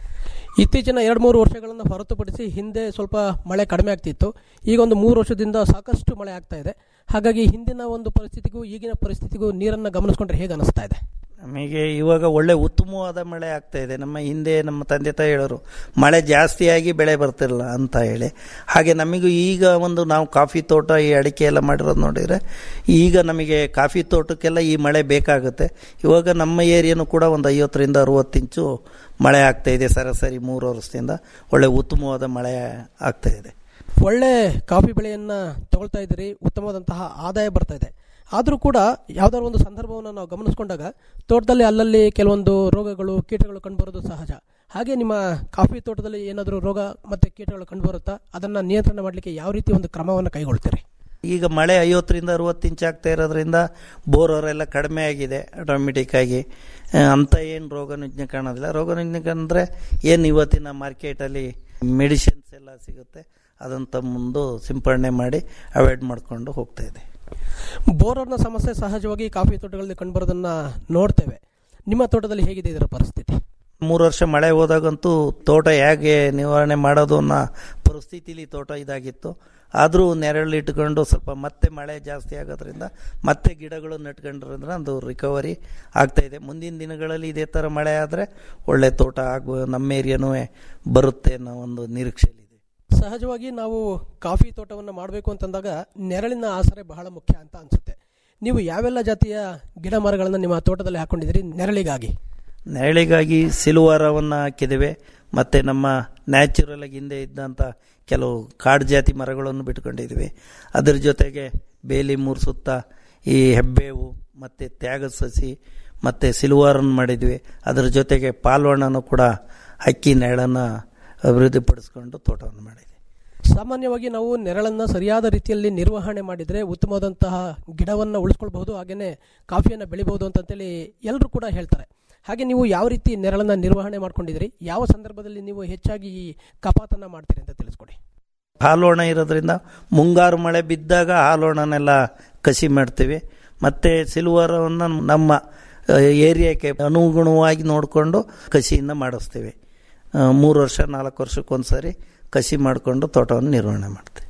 ಇತ್ತೀಚಿನ ಎರಡು ಮೂರು ವರ್ಷಗಳನ್ನು ಹೊರತುಪಡಿಸಿ ಹಿಂದೆ ಸ್ವಲ್ಪ ಮಳೆ ಕಡಿಮೆ ಆಗ್ತಿತ್ತು ಈಗ ಒಂದು ಮೂರು ವರ್ಷದಿಂದ ಸಾಕಷ್ಟು ಮಳೆ ಆಗ್ತಾ ಇದೆ ಹಾಗಾಗಿ ಹಿಂದಿನ ಒಂದು ಪರಿಸ್ಥಿತಿಗೂ ಈಗಿನ ಪರಿಸ್ಥಿತಿಗೂ ನೀರನ್ನು ಗಮನಿಸ್ಕೊಂಡ್ರೆ ಹೇಗೆ ಅನಿಸ್ತಾ ಇದೆ ನಮಗೆ ಇವಾಗ ಒಳ್ಳೆ ಉತ್ತಮವಾದ ಮಳೆ ಆಗ್ತಾ ಇದೆ ನಮ್ಮ ಹಿಂದೆ ನಮ್ಮ ತಂದೆ ತಾಯಿ ಹೇಳೋರು ಮಳೆ ಜಾಸ್ತಿಯಾಗಿ ಬೆಳೆ ಬರ್ತಿರಲ್ಲ ಅಂತ ಹೇಳಿ ಹಾಗೆ ನಮಗೂ ಈಗ ಒಂದು ನಾವು ಕಾಫಿ ತೋಟ ಈ ಅಡಿಕೆ ಎಲ್ಲ ಮಾಡಿರೋದು ನೋಡಿದರೆ ಈಗ ನಮಗೆ ಕಾಫಿ ತೋಟಕ್ಕೆಲ್ಲ ಈ ಮಳೆ ಬೇಕಾಗುತ್ತೆ ಇವಾಗ ನಮ್ಮ ಏರಿಯಾನು ಕೂಡ ಒಂದು ಐವತ್ತರಿಂದ ಅರುವತ್ತು ಇಂಚು ಮಳೆ ಆಗ್ತಾ ಇದೆ ಸರಾಸರಿ ಮೂರು ವರ್ಷದಿಂದ ಒಳ್ಳೆ ಉತ್ತಮವಾದ ಮಳೆ ಆಗ್ತಾ ಇದೆ ಒಳ್ಳೆ ಕಾಫಿ ಬೆಳೆಯನ್ನ ತಗೊಳ್ತಾ ಇದ್ದೀರಿ ಉತ್ತಮವಾದಂತಹ ಆದಾಯ ಬರ್ತಾ ಇದೆ ಆದರೂ ಕೂಡ ಯಾವ್ದಾದ್ರು ಒಂದು ಸಂದರ್ಭವನ್ನು ನಾವು ಗಮನಿಸ್ಕೊಂಡಾಗ ತೋಟದಲ್ಲಿ ಅಲ್ಲಲ್ಲಿ ಕೆಲವೊಂದು ರೋಗಗಳು ಕೀಟಗಳು ಕಂಡುಬರೋದು ಸಹಜ ಹಾಗೆ ನಿಮ್ಮ ಕಾಫಿ ತೋಟದಲ್ಲಿ ಏನಾದರೂ ರೋಗ ಮತ್ತೆ ಕೀಟಗಳು ಕಂಡುಬರುತ್ತಾ ಅದನ್ನ ನಿಯಂತ್ರಣ ಮಾಡಲಿಕ್ಕೆ ಯಾವ ರೀತಿ ಒಂದು ಕ್ರಮವನ್ನು ಕೈಗೊಳ್ತೀರಿ ಈಗ ಮಳೆ ಐವತ್ತರಿಂದ ಅರುವತ್ತು ಇಂಚ್ ಆಗ್ತಾ ಇರೋದ್ರಿಂದ ಬೋರವರೆಲ್ಲ ಕಡಿಮೆ ಆಗಿದೆ ಆಟೋಮೆಟಿಕ್ ಆಗಿ ಆ, ಅಂತ ಏನು ರೋಗ ರುಜಿನ ಕಾಣೋದಿಲ್ಲ ರೋಗ ರುಜಿನ ಅಂದರೆ ಏನು ಇವತ್ತಿನ ಮಾರ್ಕೆಟಲ್ಲಿ ಮೆಡಿಸಿನ್ಸ್ ಎಲ್ಲ ಸಿಗುತ್ತೆ ಅದಂತ ಮುಂದೆ ಸಿಂಪಡಣೆ ಮಾಡಿ ಅವಾಯ್ಡ್ ಮಾಡಿಕೊಂಡು ಹೋಗ್ತಾ ಇದೆ ಬೋರರ್ನ ಸಮಸ್ಯೆ ಸಹಜವಾಗಿ ಕಾಫಿ ತೋಟಗಳಲ್ಲಿ ಕಂಡುಬರೋದನ್ನ ನೋಡ್ತೇವೆ ನಿಮ್ಮ ತೋಟದಲ್ಲಿ ಹೇಗಿದೆ ಇದರ ಪರಿಸ್ಥಿತಿ ಮೂರು ವರ್ಷ ಮಳೆ ಹೋದಾಗಂತೂ ತೋಟ ಹೇಗೆ ನಿವಾರಣೆ ಮಾಡೋದು ಅನ್ನೋ ಪರಿಸ್ಥಿತಿಲಿ ತೋಟ ಇದಾಗಿತ್ತು ಆದರೂ ನೆರಳು ಇಟ್ಕೊಂಡು ಸ್ವಲ್ಪ ಮತ್ತೆ ಮಳೆ ಜಾಸ್ತಿ ಆಗೋದ್ರಿಂದ ಮತ್ತೆ ಗಿಡಗಳು ನೆಟ್ಕೊಂಡ್ರಿಂದ ಅದು ರಿಕವರಿ ಆಗ್ತಾ ಇದೆ ಮುಂದಿನ ದಿನಗಳಲ್ಲಿ ಇದೇ ಥರ ಮಳೆ ಆದರೆ ಒಳ್ಳೆ ತೋಟ ಆಗುವ ನಮ್ಮ ಏರಿಯಾನೂ ಬರುತ್ತೆ ಅನ್ನೋ ಒಂದು ನಿರೀಕ್ಷೆಯಲ್ಲಿದೆ ಸಹಜವಾಗಿ ನಾವು ಕಾಫಿ ತೋಟವನ್ನು ಮಾಡಬೇಕು ಅಂತಂದಾಗ ನೆರಳಿನ ಆಸರೆ ಬಹಳ ಮುಖ್ಯ ಅಂತ ಅನ್ಸುತ್ತೆ ನೀವು ಯಾವೆಲ್ಲ ಜಾತಿಯ ಗಿಡ ಮರಗಳನ್ನು ನಿಮ್ಮ ತೋಟದಲ್ಲಿ ಹಾಕೊಂಡಿದ್ದೀರಿ ನೆರಳಿಗಾಗಿ ನೆರಳಿಗಾಗಿ ಸಿಲುವಾರವನ್ನು ಹಾಕಿದ್ದೇವೆ ಮತ್ತು ನಮ್ಮ ನ್ಯಾಚುರಲ್ ಆಗಿ ಹಿಂದೆ ಇದ್ದಂಥ ಕೆಲವು ಕಾಡು ಜಾತಿ ಮರಗಳನ್ನು ಬಿಟ್ಕೊಂಡಿದ್ದೀವಿ ಅದರ ಜೊತೆಗೆ ಬೇಲಿ ಮೂರು ಸುತ್ತ ಈ ಹೆಬ್ಬೇವು ಮತ್ತು ತ್ಯಾಗದ ಸಸಿ ಮತ್ತು ಸಿಲುವಾರನ್ನು ಮಾಡಿದ್ವಿ ಅದರ ಜೊತೆಗೆ ಪಾಲ್ವಣ್ಣನೂ ಕೂಡ ಹಕ್ಕಿ ನೆರಳನ್ನು ಅಭಿವೃದ್ಧಿಪಡಿಸ್ಕೊಂಡು ತೋಟವನ್ನು ಮಾಡಿದ್ವಿ ಸಾಮಾನ್ಯವಾಗಿ ನಾವು ನೆರಳನ್ನ ಸರಿಯಾದ ರೀತಿಯಲ್ಲಿ ನಿರ್ವಹಣೆ ಮಾಡಿದ್ರೆ ಉತ್ತಮವಾದಂತಹ ಗಿಡವನ್ನ ಉಳಿಸ್ಕೊಳ್ಬಹುದು ಹಾಗೇನೆ ಕಾಫಿಯನ್ನ ಬೆಳಿಬಹುದು ಅಂತಂತೇಳಿ ಎಲ್ಲರೂ ಕೂಡ ಹೇಳ್ತಾರೆ ಹಾಗೆ ನೀವು ಯಾವ ರೀತಿ ನೆರಳನ್ನ ನಿರ್ವಹಣೆ ಮಾಡ್ಕೊಂಡಿದ್ರಿ ಯಾವ ಸಂದರ್ಭದಲ್ಲಿ ನೀವು ಹೆಚ್ಚಾಗಿ ಈ ಕಪಾತನ್ನ ಮಾಡ್ತೀರಿ ಅಂತ ತಿಳಿಸ್ಕೊಡಿ ಹಾಲೋಣ ಇರೋದ್ರಿಂದ ಮುಂಗಾರು ಮಳೆ ಬಿದ್ದಾಗ ಹಾಲೋಣನೆಲ್ಲ ಕಸಿ ಮಾಡ್ತೀವಿ ಮತ್ತು ಸಿಲ್ವರವನ್ನು ನಮ್ಮ ಆ, ಏರಿಯಾಕ್ಕೆ ಅನುಗುಣವಾಗಿ ನೋಡಿಕೊಂಡು ಕಸಿಯಿಂದ ಮಾಡಿಸ್ತೀವಿ ಆ, ಮೂರು ವರ್ಷ ನಾಲ್ಕು ವರ್ಷಕ್ಕೊಂದ್ಸರಿ ಕಸಿ ಮಾಡಿಕೊಂಡು ತೋಟವನ್ನು ನಿರ್ವಹಣೆ ಮಾಡ್ತೀವಿ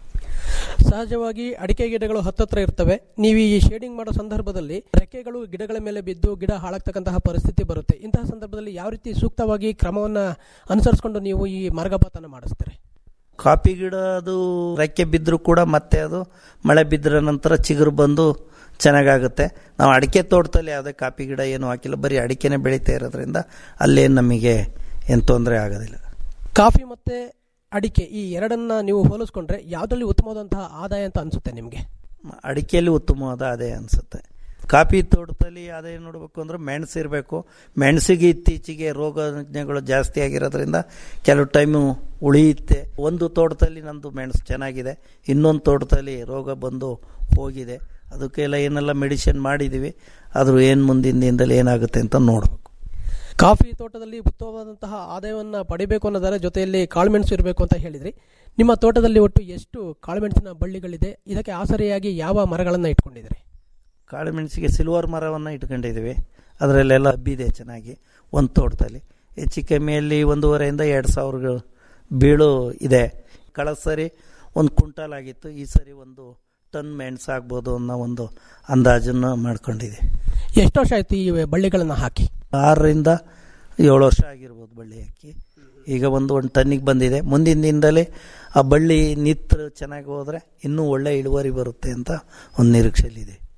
ಸಹಜವಾಗಿ ಅಡಿಕೆ ಗಿಡಗಳು ಹತ್ತತ್ರ ಇರ್ತವೆ ನೀವು ಈ ಶೇಡಿಂಗ್ ಮಾಡೋ ಸಂದರ್ಭದಲ್ಲಿ ರೆಕ್ಕೆಗಳು ಗಿಡಗಳ ಮೇಲೆ ಬಿದ್ದು ಗಿಡ ಹಾಳಾಗ್ತಕ್ಕಂತಹ ಪರಿಸ್ಥಿತಿ ಬರುತ್ತೆ ಇಂತಹ ಸಂದರ್ಭದಲ್ಲಿ ಯಾವ ರೀತಿ ಸೂಕ್ತವಾಗಿ ಕ್ರಮವನ್ನ ಅನುಸರಿಸಿಕೊಂಡು ನೀವು ಈ ಮಾರ್ಗಪಾತನ ಮಾಡಿಸ್ತೀರಿ ಕಾಫಿ ಗಿಡ ಅದು ರೆಕ್ಕೆ ಬಿದ್ದರೂ ಕೂಡ ಮತ್ತೆ ಅದು ಮಳೆ ಬಿದ್ದರ ನಂತರ ಚಿಗುರು ಬಂದು ಚೆನ್ನಾಗಾಗುತ್ತೆ ನಾವು ಅಡಿಕೆ ತೋಟದಲ್ಲಿ ಯಾವುದೇ ಕಾಫಿ ಗಿಡ ಏನು ಹಾಕಿಲ್ಲ ಬರೀ ಅಡಿಕೆನೇ ಬೆಳೀತಾ ಇರೋದ್ರಿಂದ ಅಲ್ಲೇನು ನಮಗೆ ಏನು ತೊಂದರೆ ಆಗೋದಿಲ್ಲ ಕಾಫಿ ಮತ್ತೆ ಅಡಿಕೆ ಈ ಎರಡನ್ನ ನೀವು ಹೋಲಿಸ್ಕೊಂಡ್ರೆ ಯಾವ್ದ್ರಲ್ಲಿ ಉತ್ತಮವಾದಂತಹ ಆದಾಯ ಅಂತ ಅನ್ಸುತ್ತೆ ನಿಮಗೆ ಅಡಿಕೆಯಲ್ಲಿ ಉತ್ತಮವಾದ ಆದಾಯ ಅನಿಸುತ್ತೆ ಕಾಫಿ ತೋಟದಲ್ಲಿ ಆದಾಯ ನೋಡಬೇಕು ಅಂದ್ರೆ ಮೆಣಸು ಇರಬೇಕು ಮೆಣಸಿಗೆ ಇತ್ತೀಚೆಗೆ ರೋಗ ರುಜಿನಗಳು ಜಾಸ್ತಿ ಆಗಿರೋದ್ರಿಂದ ಕೆಲವು ಟೈಮು ಉಳಿಯುತ್ತೆ ಒಂದು ತೋಟದಲ್ಲಿ ನಂದು ಮೆಣಸು ಚೆನ್ನಾಗಿದೆ ಇನ್ನೊಂದು ತೋಟದಲ್ಲಿ ರೋಗ ಬಂದು ಹೋಗಿದೆ ಅದಕ್ಕೆಲ್ಲ ಏನೆಲ್ಲ ಮೆಡಿಸಿನ್ ಮಾಡಿದ್ದೀವಿ ಆದರೂ ಏನು ಮುಂದಿನ ದಿನದಲ್ಲಿ ಏನಾಗುತ್ತೆ ಅಂತ ನೋಡಬೇಕು ಕಾಫಿ ತೋಟದಲ್ಲಿ ಉತ್ತಮವಾದಂತಹ ಆದಾಯವನ್ನ ಪಡಿಬೇಕು ಅನ್ನೋದರ ಜೊತೆಯಲ್ಲಿ ಕಾಳುಮೆಣಸು ಇರಬೇಕು ಅಂತ ಹೇಳಿದ್ರಿ ನಿಮ್ಮ ತೋಟದಲ್ಲಿ ಒಟ್ಟು ಎಷ್ಟು ಕಾಳುಮೆಣಸಿನ ಬಳ್ಳಿಗಳಿದೆ ಇದಕ್ಕೆ ಆಸರೆಯಾಗಿ ಯಾವ ಮರಗಳನ್ನ ಇಟ್ಕೊಂಡಿದ್ರಿ ಕಾಳುಮೆಣಸಿಗೆ ಸಿಲ್ವರ್ ಮರವನ್ನು ಇಟ್ಕೊಂಡಿದ್ದೀವಿ ಅದರಲ್ಲೆಲ್ಲ ಹಬ್ಬಿದೆ ಚೆನ್ನಾಗಿ ಒಂದು ತೋಟದಲ್ಲಿ ಹೆಚ್ಚು ಕಮ್ಮಿಯಲ್ಲಿ ಒಂದೂವರೆಯಿಂದ ಎರಡು ಸಾವಿರ ಬೀಳು ಇದೆ ಕಳೆದ ಸರಿ ಒಂದು ಕ್ವಿಂಟಾಲ್ ಆಗಿತ್ತು ಈ ಸರಿ ಒಂದು ಟನ್ ಮೆಣಸು ಆಗ್ಬೋದು ಅನ್ನೋ ಒಂದು ಅಂದಾಜನ್ನು ಮಾಡ್ಕೊಂಡಿದೆ ಎಷ್ಟು ವರ್ಷ ಆಯ್ತು ಈ ಬಳ್ಳಿಗಳನ್ನ ಹಾಕಿ ಆರರಿಂದ ಏಳು ವರ್ಷ ಆಗಿರ್ಬೋದು ಬಳ್ಳಿ ಹಾಕಿ ಈಗ ಒಂದು ಒಂದು ಟನ್ನಿಗೆ ಬಂದಿದೆ ಮುಂದಿನ ದಿನದಲ್ಲಿ ಆ ಬಳ್ಳಿ ನಿತ್ರ ಚೆನ್ನಾಗಿ ಹೋದರೆ ಇನ್ನೂ ಒಳ್ಳೆ ಇಳುವರಿ ಬರುತ್ತೆ ಅಂತ ಒಂದು ನಿರೀಕ್ಷೆಯಲ್ಲಿದೆ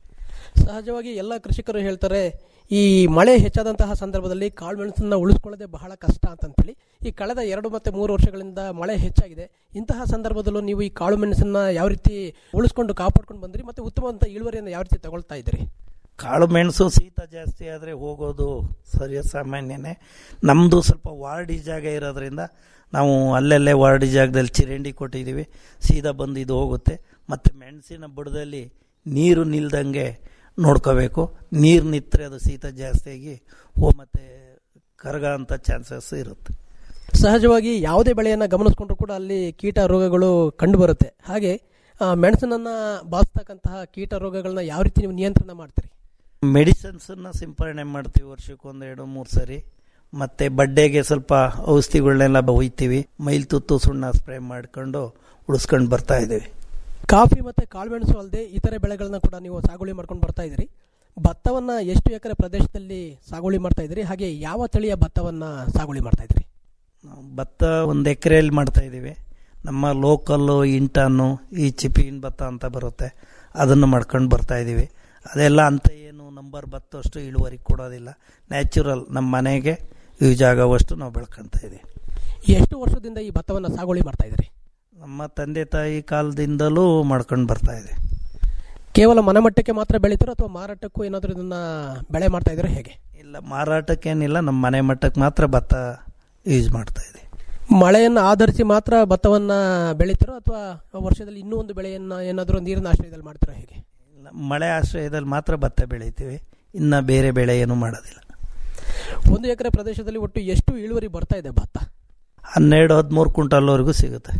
ಸಹಜವಾಗಿ ಎಲ್ಲ ಕೃಷಿಕರು ಹೇಳ್ತಾರೆ ಈ ಮಳೆ ಹೆಚ್ಚಾದಂತಹ ಸಂದರ್ಭದಲ್ಲಿ ಕಾಳುಮೆಣಸನ್ನ ಉಳಿಸ್ಕೊಳ್ಳೋದೇ ಬಹಳ ಕಷ್ಟ ಅಂತಂತೇಳಿ ಈ ಕಳೆದ ಎರಡು ಮತ್ತೆ ಮೂರು ವರ್ಷಗಳಿಂದ ಮಳೆ ಹೆಚ್ಚಾಗಿದೆ ಇಂತಹ ಸಂದರ್ಭದಲ್ಲೂ ನೀವು ಈ ಕಾಳುಮೆಣಸನ್ನ ಯಾವ ರೀತಿ ಉಳಿಸ್ಕೊಂಡು ಕಾಪಾಡ್ಕೊಂಡು ಬಂದ್ರಿ ಮತ್ತೆ ಉತ್ತಮವಂತ ಇಳುವರಿಯನ್ನು ಯಾವ ರೀತಿ ತಗೊಳ್ತಾ ಇದ್ರಿ ಕಾಳು ಮೆಣಸು ಶೀತ ಜಾಸ್ತಿ ಆದರೆ ಹೋಗೋದು ಸರಿ ಸಾಮಾನ್ಯನೇ ನಮ್ಮದು ಸ್ವಲ್ಪ ವಾರ್ಡಿ ಜಾಗ ಇರೋದ್ರಿಂದ ನಾವು ಅಲ್ಲಲ್ಲೇ ವಾರ್ಡಿ ಜಾಗದಲ್ಲಿ ಚಿರಂಡಿ ಕೊಟ್ಟಿದ್ದೀವಿ ಸೀದಾ ಬಂದು ಇದು ಹೋಗುತ್ತೆ ಮತ್ತು ಮೆಣಸಿನ ಬುಡದಲ್ಲಿ ನೀರು ನಿಲ್ದಂಗೆ ನೋಡ್ಕೋಬೇಕು ನೀರು ನಿತ್ತರೆ ಅದು ಶೀತ ಜಾಸ್ತಿಯಾಗಿ ಹೋ ಮತ್ತು ಕರಗ ಅಂತ ಚಾನ್ಸಸ್ ಇರುತ್ತೆ ಸಹಜವಾಗಿ ಯಾವುದೇ ಬೆಳೆಯನ್ನ ಗಮನಿಸ್ಕೊಂಡ್ರು ಕೂಡ ಅಲ್ಲಿ ಕೀಟ ರೋಗಗಳು ಕಂಡು ಬರುತ್ತೆ ಹಾಗೆ ಆ, ಮೆಣಸನ್ನ ಬಾಧಿಸ್ತಕ್ಕಂತಹ ಕೀಟ ರೋಗಗಳನ್ನ ಯಾವ ರೀತಿ ನೀವು ನಿಯಂತ್ರಣ ಮಾಡ್ತೀರಿ ಮೆಡಿಸನ್ಸನ್ನು ಸಿಂಪರಣೆ ಮಾಡ್ತೀವಿ ವರ್ಷಕ್ಕೆ ಒಂದು ಎರಡು ಮೂರು ಸರಿ ಮತ್ತು ಬಡ್ಡೆಗೆ ಸ್ವಲ್ಪ ಔಷಧಿಗಳನ್ನೆಲ್ಲ ಒಯ್ತೀವಿ ಮೈಲ್ ತುತ್ತು ಸುಣ್ಣ ಸ್ಪ್ರೇ ಮಾಡ್ಕೊಂಡು ಉಳಿಸ್ಕೊಂಡು ಬರ್ತಾ ಇದ್ದೀವಿ ಕಾಫಿ ಮತ್ತೆ ಕಾಳುಮೆಣಸು ಅಲ್ಲದೆ ಇತರೆ ಬೆಳೆಗಳನ್ನ ಕೂಡ ನೀವು ಸಾಗುವಳಿ ಮಾಡ್ಕೊಂಡು ಬರ್ತಾ ಇದ್ದೀರಿ ಭತ್ತವನ್ನ ಎಷ್ಟು ಎಕರೆ ಪ್ರದೇಶದಲ್ಲಿ ಸಾಗುವಳಿ ಮಾಡ್ತಾ ಇದ್ದೀರಿ ಹಾಗೆ ಯಾವ ತಳಿಯ ಭತ್ತವನ್ನ ಸಾಗುವಳಿ ಮಾಡ್ತಾ ಇದ್ದೀರಿ ನಾವು ಭತ್ತ ಒಂದು ಎಕರೆಯಲ್ಲಿ ಮಾಡ್ತಾ ಇದ್ದೀವಿ ನಮ್ಮ ಲೋಕಲ್ಲು ಇಂಟನ್ನು ಈ ಚಿಪಿನ್ ಭತ್ತ ಅಂತ ಬರುತ್ತೆ ಅದನ್ನು ಮಾಡ್ಕೊಂಡು ಬರ್ತಾ ಇದ್ದೀವಿ ಅದೆಲ್ಲ ಅಂತ ಏನು ನಂಬರ್ ಭತ್ತ ಅಷ್ಟು ಇಳುವರಿ ಕೊಡೋದಿಲ್ಲ ನ್ಯಾಚುರಲ್ ನಮ್ಮ ಮನೆಗೆ ಯೂಸ್ ಆಗೋವಷ್ಟು ನಾವು ಬೆಳ್ಕೊತಾ ಇದ್ದೀವಿ ಎಷ್ಟು ವರ್ಷದಿಂದ ಈ ಭತ್ತವನ್ನ ಸಾಗುವಳಿ ಮಾಡ್ತಾ ಇದ್ದೀರಿ ನಮ್ಮ ತಂದೆ ತಾಯಿ ಕಾಲದಿಂದಲೂ ಮಾಡ್ಕೊಂಡು ಬರ್ತಾ ಇದೆ ಕೇವಲ ಮನೆಮಟ್ಟಕ್ಕೆ ಮಾತ್ರ ಬೆಳೀತಾರೋ ಅಥವಾ ಮಾರಾಟಕ್ಕೂ ಏನಾದರೂ ಇದನ್ನ ಬೆಳೆ ಮಾಡ್ತಾ ಇದ್ದೀರಾ ಹೇಗೆ ಇಲ್ಲ ಮಾರಾಟಕ್ಕೇನಿಲ್ಲ ನಮ್ಮ ಮನೆ ಮಟ್ಟಕ್ಕೆ ಮಾತ್ರ ಭತ್ತ ಯೂಸ್ ಮಾಡ್ತಾ ಇದೆ ಮಳೆಯನ್ನ ಆಧರಿಸಿ ಮಾತ್ರ ಭತ್ತವನ್ನ ಬೆಳೀತಾರೋ ಅಥವಾ ವರ್ಷದಲ್ಲಿ ಇನ್ನೂ ಒಂದು ಬೆಳೆಯನ್ನ ಏನಾದರೂ ನೀರಿನ ಆಶ್ರಯದಲ್ಲಿ ಮಾಡ್ತಾರೋ ಹೇಗೆ ಇಲ್ಲ ಮಳೆ ಆಶ್ರಯದಲ್ಲಿ ಮಾತ್ರ ಭತ್ತ ಬೆಳಿತೀವಿ ಇನ್ನು ಬೇರೆ ಬೆಳೆ ಏನು ಮಾಡೋದಿಲ್ಲ ಒಂದು ಎಕರೆ ಪ್ರದೇಶದಲ್ಲಿ ಒಟ್ಟು ಎಷ್ಟು ಇಳುವರಿ ಬರ್ತಾ ಇದೆ ಭತ್ತ ಹನ್ನೆರಡು ಹದಿಮೂರು ಕ್ವಿಂಟಲ್ವರೆಗೂ ಸಿಗುತ್ತೆ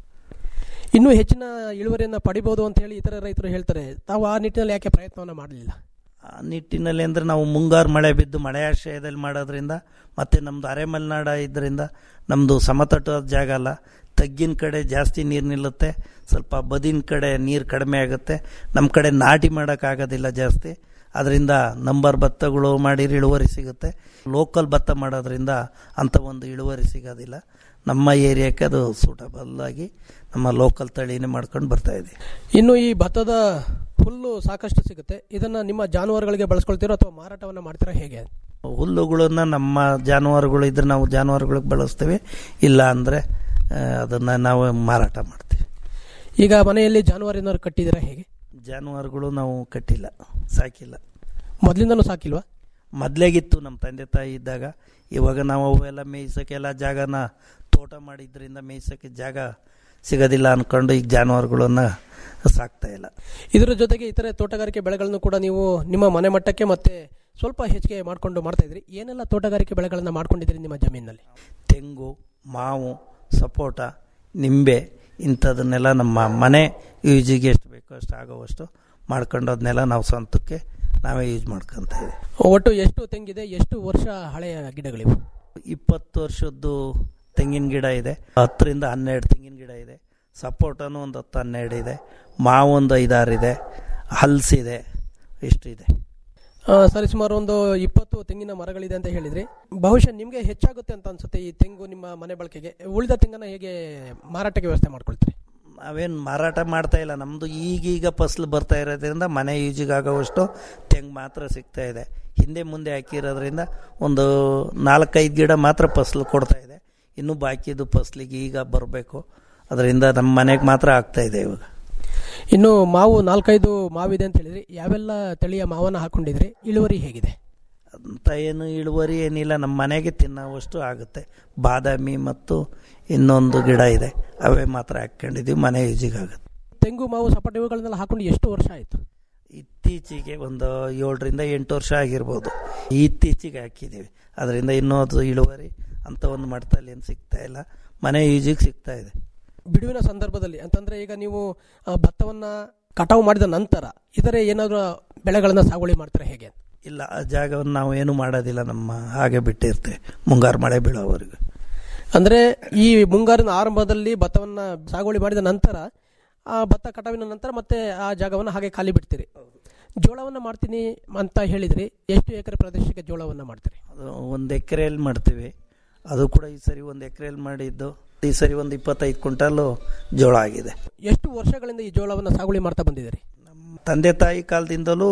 ಇನ್ನೂ ಹೆಚ್ಚಿನ ಇಳುವರಿಯನ್ನ ಪಡಿಬಹುದು ಅಂತ ಹೇಳಿ ಇತರ ರೈತರು ಹೇಳ್ತಾರೆ ತಾವು ಆ ನಿಟ್ಟಿನಲ್ಲಿ ಯಾಕೆ ಪ್ರಯತ್ನವನ್ನ ಮಾಡಲಿಲ್ಲ ಆ ನಿಟ್ಟಿನಲ್ಲಿ ಅಂದರೆ ನಾವು ಮುಂಗಾರು ಮಳೆ ಬಿದ್ದು ಮಳೆ ಆಶ್ರಯದಲ್ಲಿ ಮಾಡೋದ್ರಿಂದ ಮತ್ತು ನಮ್ಮದು ಅರೆಮಲೆನಾಡ ಇದ್ದರಿಂದ ನಮ್ಮದು ಸಮತಟ್ಟಾದ ಜಾಗ ಅಲ್ಲ ತಗ್ಗಿನ ಕಡೆ ಜಾಸ್ತಿ ನೀರು ನಿಲ್ಲುತ್ತೆ ಸ್ವಲ್ಪ ಬದಿನ ಕಡೆ ನೀರು ಕಡಿಮೆ ಆಗುತ್ತೆ ನಮ್ಮ ಕಡೆ ನಾಟಿ ಮಾಡೋಕ್ಕಾಗೋದಿಲ್ಲ ಜಾಸ್ತಿ ಅದರಿಂದ ನಂಬರ್ ಭತ್ತಗಳು ಮಾಡಿರಿ ಇಳುವರಿ ಸಿಗುತ್ತೆ ಲೋಕಲ್ ಭತ್ತ ಮಾಡೋದ್ರಿಂದ ಅಂಥ ಒಂದು ಇಳುವರಿ ಸಿಗೋದಿಲ್ಲ ನಮ್ಮ ಏರಿಯಾಕ್ಕೆ ಅದು ಸೂಟಬಲ್ ಆಗಿ ನಮ್ಮ ಲೋಕಲ್ ತಳಿನೇ ಮಾಡ್ಕೊಂಡು ಬರ್ತಾ ಇದ್ದೀವಿ ಇನ್ನು ಈ ಭತ್ತದ ಹುಲ್ಲು ಸಾಕಷ್ಟು ಸಿಗುತ್ತೆ ಇದನ್ನ ನಿಮ್ಮ ಜಾನುವಾರುಗಳಿಗೆ ಬಳಸ್ಕೊಳ್ತೀರೋ ಅಥವಾ ಮಾರಾಟವನ್ನ ಮಾಡ್ತೀರಾ ಹೇಗೆ ಹುಲ್ಲುಗಳನ್ನ ನಮ್ಮ ಜಾನುವಾರುಗಳು ಇದ್ರೆ ನಾವು ಜಾನುವಾರುಗಳಿಗೆ ಬಳಸ್ತೀವಿ ಇಲ್ಲ ಅಂದರೆ ಅದನ್ನು ನಾವು ಮಾರಾಟ ಮಾಡ್ತೀವಿ ಈಗ ಮನೆಯಲ್ಲಿ ಜಾನುವಾರಿನಾರು ಕಟ್ಟಿದ್ದೀರಾ ಹೇಗೆ ಜಾನುವಾರುಗಳು ನಾವು ಕಟ್ಟಿಲ್ಲ ಸಾಕಿಲ್ಲ ಮೊದಲಿಂದನೂ ಸಾಕಿಲ್ವಾ ಮೊದಲೇಗಿತ್ತು ನಮ್ಮ ತಂದೆ ತಾಯಿ ಇದ್ದಾಗ ಇವಾಗ ನಾವು ಅವೆಲ್ಲ ಮೇಯ್ಸೋಕ್ಕೆಲ್ಲ ಜಾಗನ ತೋಟ ಮಾಡಿದ್ರಿಂದ ಮೇಯ್ಸೋಕ್ಕೆ ಜಾಗ ಸಿಗೋದಿಲ್ಲ ಅಂದ್ಕೊಂಡು ಈಗ ಜಾನುವಾರುಗಳನ್ನ ಸಾಕ್ತಾ ಇಲ್ಲ ಇದರ ಜೊತೆಗೆ ಇತರೆ ತೋಟಗಾರಿಕೆ ಬೆಳೆಗಳನ್ನು ಕೂಡ ನೀವು ನಿಮ್ಮ ಮನೆ ಮಟ್ಟಕ್ಕೆ ಮತ್ತೆ ಸ್ವಲ್ಪ ಹೆಚ್ಚಿಗೆ ಮಾಡ್ಕೊಂಡು ಮಾಡ್ತಾ ಇದ್ರಿ ಏನೆಲ್ಲ ತೋಟಗಾರಿಕೆ ಬೆಳೆಗಳನ್ನ ಮಾಡ್ಕೊಂಡಿದ್ದೀರಿ ನಿಮ್ಮ ಜಮೀನಿನಲ್ಲಿ ತೆಂಗು ಮಾವು ಸಪೋಟ ನಿಂಬೆ ಇಂಥದನ್ನೆಲ್ಲ ನಮ್ಮ ಮನೆ ಯೂಜಿಗೆ ಎಷ್ಟು ಬೇಕೋ ಅಷ್ಟು ಆಗೋವಷ್ಟು ಮಾಡ್ಕೊಂಡು ಅದನ್ನೆಲ್ಲ ನಾವು ಸ್ವಂತಕ್ಕೆ ನಾವೇ ಯೂಸ್ ಮಾಡ್ಕೊತ ಇದ್ದೀವಿ ಒಟ್ಟು ಎಷ್ಟು ತೆಂಗಿದೆ ಎಷ್ಟು ವರ್ಷ ಹಳೆಯ ಗಿಡಗಳಿವು ಇಪ್ಪತ್ತು ವರ್ಷದ್ದು ತೆಂಗಿನ ಗಿಡ ಇದೆ ಹತ್ತರಿಂದ ಹನ್ನೆರಡು ತೆಂಗಿನ ಗಿಡ ಇದೆ ಸಪೋಟನು ಒಂದು ಹತ್ತು ಹನ್ನೆರಡು ಇದೆ ಮಾವು ಒಂದು ಐದಾರು ಇದೆ ಹಲ್ಸಿದೆ ಇಷ್ಟು ಇದೆ ಆ, ಸರಿ ಸುಮಾರು ಒಂದು ಇಪ್ಪತ್ತು ತೆಂಗಿನ ಮರಗಳಿದೆ ಅಂತ ಹೇಳಿದ್ರಿ ಬಹುಶಃ ನಿಮಗೆ ಹೆಚ್ಚಾಗುತ್ತೆ ಅಂತ ಅನ್ಸುತ್ತೆ ಈ ತೆಂಗು ನಿಮ್ಮ ಮನೆ ಬಳಕೆಗೆ ಉಳಿದ ತೆಂಗನ್ನ ಹೇಗೆ ಮಾರಾಟಕ್ಕೆ ವ್ಯವಸ್ಥೆ ಮಾಡ್ಕೊಳ್ತೀರಿ ನಾವೇನು ಮಾರಾಟ ಮಾಡ್ತಾ ಇಲ್ಲ ನಮ್ಮದು ಈಗೀಗ ಫಸಲು ಬರ್ತಾ ಇರೋದ್ರಿಂದ ಮನೆ ಯೂಜಿಗೆ ಆಗೋವಷ್ಟು ತೆಂಗು ಮಾತ್ರ ಸಿಗ್ತಾ ಇದೆ ಹಿಂದೆ ಮುಂದೆ ಹಾಕಿರೋದ್ರಿಂದ ಒಂದು ನಾಲ್ಕೈದು ಗಿಡ ಮಾತ್ರ ಫಸಲು ಕೊಡ್ತಾ ಇದೆ ಇನ್ನೂ ಬಾಕಿದು ಫಸಲಿಗೆ ಈಗ ಬರಬೇಕು ಅದರಿಂದ ನಮ್ಮ ಮನೆಗೆ ಮಾತ್ರ ಆಗ್ತಾ ಇದೆ ಇವಾಗ ಇನ್ನು ಮಾವು ನಾಲ್ಕೈದು ಮಾವಿದೆ ಅಂತ ಹೇಳಿದ್ರಿ ಯಾವೆಲ್ಲ ತಳಿಯ ಮಾವನ್ನ ಹಾಕೊಂಡಿದ್ರಿ ಇಳುವರಿ ಹೇಗಿದೆ ಅಂತ ಏನು ಇಳುವರಿ ಏನಿಲ್ಲ ನಮ್ಮ ಮನೆಗೆ ತಿನ್ನೋವಷ್ಟು ಆಗುತ್ತೆ ಬಾದಾಮಿ ಮತ್ತು ಇನ್ನೊಂದು ಗಿಡ ಇದೆ ಅವೇ ಮಾತ್ರ ಹಾಕ್ಕೊಂಡಿದ್ದೀವಿ ಮನೆ ಯೂಜಿಗೆ ಆಗುತ್ತೆ ತೆಂಗು ಮಾವು ಸಪಾಟ ಇವುಗಳನ್ನೆಲ್ಲ ಹಾಕೊಂಡು ಎಷ್ಟು ವರ್ಷ ಆಯ್ತು ಇತ್ತೀಚೆಗೆ ಒಂದು ಏಳರಿಂದ ಎಂಟು ವರ್ಷ ಆಗಿರ್ಬೋದು ಇತ್ತೀಚೆಗೆ ಹಾಕಿದ್ದೀವಿ ಅದರಿಂದ ಇನ್ನೂ ಅದು ಇಳುವರಿ ಅಂತ ಒಂದು ಮಟ್ಟದಲ್ಲಿ ಏನು ಸಿಗ್ತಾ ಇಲ್ಲ ಮನೆ ಯೂಜಿಗೆ ಸಿಗ್ತಾ ಇದೆ ಬಿಡುವಿನ ಸಂದರ್ಭದಲ್ಲಿ ಅಂತಂದ್ರೆ ಈಗ ನೀವು ಆ, ಭತ್ತವನ್ನ ಕಟಾವು ಮಾಡಿದ ನಂತರ ಇತರೆ ಏನಾದರೂ ಬೆಳೆಗಳನ್ನ ಸಾಗುವಳಿ ಮಾಡ್ತಾರೆ ಹೇಗೆ ಇಲ್ಲ ಆ ಜಾಗವನ್ನು ನಾವು ಏನು ಮಾಡೋದಿಲ್ಲ ನಮ್ಮ ಹಾಗೆ ಬಿಟ್ಟಿರ್ತೇವೆ ಮುಂಗಾರು ಮಳೆ ಬೀಳೋವರೆಗೂ ಅಂದ್ರೆ ಈ ಮುಂಗಾರಿನ ಆರಂಭದಲ್ಲಿ ಭತ್ತವನ್ನ ಸಾಗುವಳಿ ಮಾಡಿದ ನಂತರ ಆ ಭತ್ತ ಕಟಾವಿನ ನಂತರ ಮತ್ತೆ ಆ ಜಾಗವನ್ನು ಹಾಗೆ ಖಾಲಿ ಬಿಡ್ತೀರಿ ಜೋಳವನ್ನ ಮಾಡ್ತೀನಿ ಅಂತ ಹೇಳಿದ್ರಿ ಎಷ್ಟು ಎಕರೆ ಪ್ರದೇಶಕ್ಕೆ ಜೋಳವನ್ನ ಮಾಡ್ತೀರಿ ಅದು ಒಂದು ಎಕರೆಯಲ್ಲಿ ಮಾಡ್ತೀವಿ ಅದು ಕೂಡ ಈ ಸರಿ ಒಂದು ಎಕರೆಯಲ್ಲಿ ಮಾಡಿದ್ದು ಈ ಸರಿ ಒಂದು ಇಪ್ಪತ್ತೈದು ಕ್ವಿಂಟಲು ಜೋಳ ಆಗಿದೆ ಎಷ್ಟು ವರ್ಷಗಳಿಂದ ಈ ಜೋಳವನ್ನ ಸಾಗುವಳಿ ಮಾಡ್ತಾ ಬಂದಿದ್ದೀರಿ ನಮ್ಮ ತಂದೆ ತಾಯಿ ಕಾಲದಿಂದಲೂ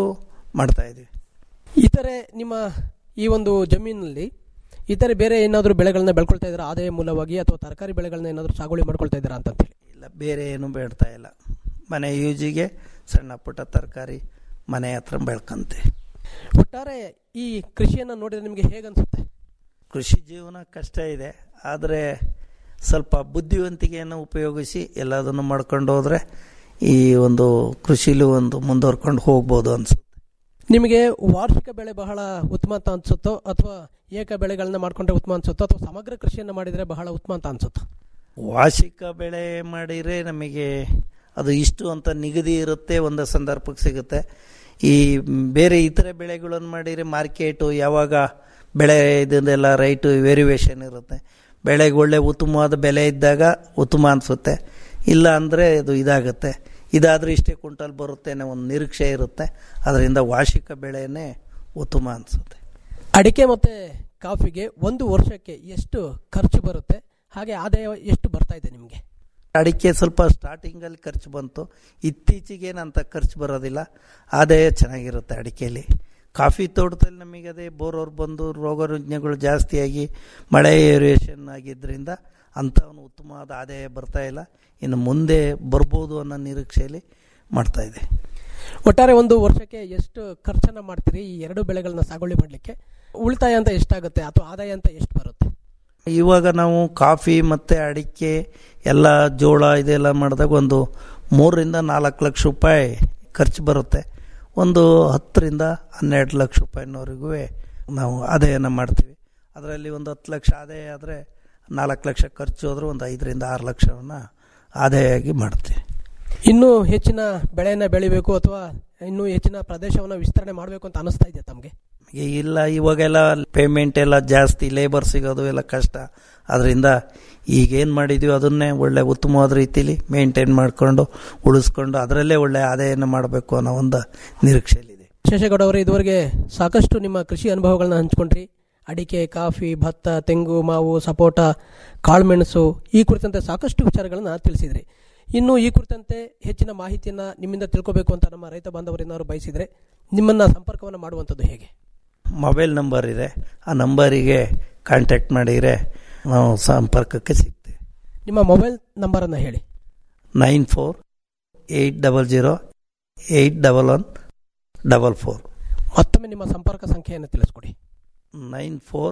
ಮಾಡ್ತಾ ಇದ್ದೀವಿ ಇತರೆ ನಿಮ್ಮ ಈ ಒಂದು ಜಮೀನಿನಲ್ಲಿ ಇತರೆ ಬೇರೆ ಏನಾದರೂ ಬೆಳೆಗಳನ್ನ ಬೆಳ್ಕೊಳ್ತಾ ಇದ್ದೀರಾ ಆದಾಯ ಮೂಲವಾಗಿ ಅಥವಾ ತರಕಾರಿ ಬೆಳೆಗಳನ್ನ ಏನಾದರೂ ಸಾಗುವಳಿ ಮಾಡ್ಕೊಳ್ತಾ ಇದ್ದೀರಾ ಅಂತಂತೇಳಿ ಇಲ್ಲ ಬೇರೆ ಏನು ಬೇಡ್ತಾ ಇಲ್ಲ ಮನೆ ಯೂಜಿಗೆ ಸಣ್ಣ ಪುಟ್ಟ ತರಕಾರಿ ಮನೆ ಹತ್ರ ಬೆಳ್ಕಂತೆ ಒಟ್ಟಾರೆ ಈ ಕೃಷಿಯನ್ನು ನೋಡಿದ್ರೆ ನಿಮಗೆ ಹೇಗನ್ಸುತ್ತೆ ಕೃಷಿ ಜೀವನ ಕಷ್ಟ ಇದೆ ಆದರೆ ಸ್ವಲ್ಪ ಬುದ್ಧಿವಂತಿಕೆಯನ್ನು ಉಪಯೋಗಿಸಿ ಎಲ್ಲದನ್ನು ಮಾಡ್ಕೊಂಡು ಹೋದರೆ ಈ ಒಂದು ಕೃಷಿಲೂ ಒಂದು ಮುಂದುವರ್ಕೊಂಡು ಹೋಗ್ಬೋದು ಅನ್ಸುತ್ತೆ ನಿಮಗೆ ವಾರ್ಷಿಕ ಬೆಳೆ ಬಹಳ ಉತ್ತಮ ಅಂತ ಅನ್ಸುತ್ತೋ ಅಥವಾ ಏಕ ಬೆಳೆಗಳನ್ನ ಮಾಡ್ಕೊಂಡ್ರೆ ಉತ್ತಮ ಅನ್ಸುತ್ತೋ ಅಥವಾ ಸಮಗ್ರ ಕೃಷಿಯನ್ನು ಮಾಡಿದರೆ ಬಹಳ ಉತ್ತಮ ಅಂತ ಅನ್ಸುತ್ತೋ ವಾರ್ಷಿಕ ಬೆಳೆ ಮಾಡಿದರೆ ನಮಗೆ ಅದು ಇಷ್ಟು ಅಂತ ನಿಗದಿ ಇರುತ್ತೆ ಒಂದು ಸಂದರ್ಭಕ್ಕೆ ಸಿಗುತ್ತೆ ಈ ಬೇರೆ ಇತರೆ ಬೆಳೆಗಳನ್ನು ಮಾಡಿದರೆ ಮಾರ್ಕೆಟು ಯಾವಾಗ ಬೆಳೆ ಇದನ್ನೆಲ್ಲ ರೈಟು ವೇರಿಯೇಷನ್ ಇರುತ್ತೆ ಬೆಳೆಗೆ ಒಳ್ಳೆ ಉತ್ತಮವಾದ ಬೆಲೆ ಇದ್ದಾಗ ಉತ್ತಮ ಅನಿಸುತ್ತೆ ಇಲ್ಲ ಅಂದರೆ ಅದು ಇದಾಗುತ್ತೆ ಇದಾದರೂ ಇಷ್ಟೇ ಕ್ವಿಂಟಲ್ ಬರುತ್ತೆ ಅನ್ನೋ ಒಂದು ನಿರೀಕ್ಷೆ ಇರುತ್ತೆ ಅದರಿಂದ ವಾರ್ಷಿಕ ಬೆಳೆನೇ ಉತ್ತಮ ಅನಿಸುತ್ತೆ ಅಡಿಕೆ ಮತ್ತು ಕಾಫಿಗೆ ಒಂದು ವರ್ಷಕ್ಕೆ ಎಷ್ಟು ಖರ್ಚು ಬರುತ್ತೆ ಹಾಗೆ ಆದಾಯ ಎಷ್ಟು ಬರ್ತಾ ಇದೆ ನಿಮಗೆ ಅಡಿಕೆ ಸ್ವಲ್ಪ ಸ್ಟಾರ್ಟಿಂಗಲ್ಲಿ ಖರ್ಚು ಬಂತು ಇತ್ತೀಚೆಗೇನಂತ ಖರ್ಚು ಬರೋದಿಲ್ಲ ಆದಾಯ ಚೆನ್ನಾಗಿರುತ್ತೆ ಅಡಿಕೆಯಲ್ಲಿ ಕಾಫಿ ತೋಟದಲ್ಲಿ ನಮಗೆ ಅದೇ ಬೋರೋರು ಬಂದು ರೋಗ ರುಜಿನಗಳು ಜಾಸ್ತಿಯಾಗಿ ಮಳೆ ಏರಿಯೇಷನ್ ಆಗಿದ್ದರಿಂದ ಅಂಥವನು ಉತ್ತಮವಾದ ಆದಾಯ ಬರ್ತಾ ಇಲ್ಲ ಇನ್ನು ಮುಂದೆ ಬರ್ಬೋದು ಅನ್ನೋ ನಿರೀಕ್ಷೆಯಲ್ಲಿ ಮಾಡ್ತಾ ಇದೆ ಒಟ್ಟಾರೆ ಒಂದು ವರ್ಷಕ್ಕೆ ಎಷ್ಟು ಖರ್ಚನ್ನ ಮಾಡ್ತೀರಿ ಈ ಎರಡು ಬೆಳೆಗಳನ್ನ ಸಾಗುವಳಿ ಮಾಡಲಿಕ್ಕೆ ಉಳಿತಾಯ ಅಂತ ಎಷ್ಟಾಗುತ್ತೆ ಅಥವಾ ಆದಾಯ ಅಂತ ಎಷ್ಟು ಬರುತ್ತೆ ಇವಾಗ ನಾವು ಕಾಫಿ ಮತ್ತು ಅಡಿಕೆ ಎಲ್ಲ ಜೋಳ ಇದೆಲ್ಲ ಮಾಡಿದಾಗ ಒಂದು ಮೂರರಿಂದ ನಾಲ್ಕು ಲಕ್ಷ ರೂಪಾಯಿ ಖರ್ಚು ಬರುತ್ತೆ ಒಂದು ಹತ್ತರಿಂದ ಹನ್ನೆರಡು ಲಕ್ಷ ರೂಪಾಯಿನವರೆಗೂ ನಾವು ಆದಾಯನ ಮಾಡ್ತೀವಿ ಅದರಲ್ಲಿ ಒಂದು ಹತ್ತು ಲಕ್ಷ ಆದಾಯ ಆದರೆ ನಾಲ್ಕು ಲಕ್ಷ ಖರ್ಚು ಹೋದ್ರೆ ಒಂದು ಐದರಿಂದ ಆರು ಲಕ್ಷವನ್ನು ಆದಾಯ ಆಗಿ ಮಾಡ್ತೀವಿ ಇನ್ನೂ ಹೆಚ್ಚಿನ ಬೆಳೆಯನ್ನ ಬೆಳಿಬೇಕು ಅಥವಾ ಇನ್ನೂ ಹೆಚ್ಚಿನ ಪ್ರದೇಶವನ್ನು ವಿಸ್ತರಣೆ ಮಾಡಬೇಕು ಅಂತ ಅನಿಸ್ತಾ ಇದೆ ತಮಗೆ ನಮಗೆ ಇಲ್ಲ ಇವಾಗೆಲ್ಲ ಪೇಮೆಂಟ್ ಎಲ್ಲ ಜಾಸ್ತಿ ಲೇಬರ್ ಸಿಗೋದು ಎಲ್ಲ ಕಷ್ಟ ಅದರಿಂದ ಈಗೇನು ಮಾಡಿದ್ವಿ ಅದನ್ನೇ ಒಳ್ಳೆ ಉತ್ತಮವಾದ ರೀತಿಲಿ ಮೇಂಟೈನ್ ಮಾಡಿಕೊಂಡು ಉಳಿಸ್ಕೊಂಡು ಅದರಲ್ಲೇ ಒಳ್ಳೆ ಆದಾಯನ ಮಾಡಬೇಕು ಅನ್ನೋ ಒಂದು ನಿರೀಕ್ಷೆಯಲ್ಲಿದೆ ಶೇಷಗೌಡ ಅವರೇ ಇದುವರೆಗೆ ಸಾಕಷ್ಟು ನಿಮ್ಮ ಕೃಷಿ ಅನುಭವಗಳನ್ನ ಹಂಚ್ಕೊಂಡ್ರಿ ಅಡಿಕೆ ಕಾಫಿ ಭತ್ತ ತೆಂಗು ಮಾವು ಸಪೋಟ ಕಾಳುಮೆಣಸು ಈ ಕುರಿತಂತೆ ಸಾಕಷ್ಟು ವಿಚಾರಗಳನ್ನ ತಿಳಿಸಿದ್ರಿ ಇನ್ನು ಈ ಕುರಿತಂತೆ ಹೆಚ್ಚಿನ ಮಾಹಿತಿಯನ್ನ ನಿಮ್ಮಿಂದ ತಿಳ್ಕೋಬೇಕು ಅಂತ ನಮ್ಮ ರೈತ ಬಾಂಧವರೇನಾದ್ರು ಬಯಸಿದ್ರೆ ನಿಮ್ಮನ್ನ ಸಂಪರ್ಕವನ್ನು ಮಾಡುವಂಥದ್ದು ಹೇಗೆ ಮೊಬೈಲ್ ನಂಬರ್ ಇದೆ ಆ ನಂಬರಿಗೆ ಕಾಂಟ್ಯಾಕ್ಟ್ ಮಾಡಿದರೆ ನಾವು ಸಂಪರ್ಕಕ್ಕೆ ಸಿಗ್ತೀವಿ ನಿಮ್ಮ ಮೊಬೈಲ್ ನಂಬರನ್ನು ಹೇಳಿ nine four eight double zero eight double one double four ಮತ್ತೊಮ್ಮೆ ನಿಮ್ಮ ಸಂಪರ್ಕ ಸಂಖ್ಯೆಯನ್ನು ತಿಳಿಸ್ಕೊಡಿ nine four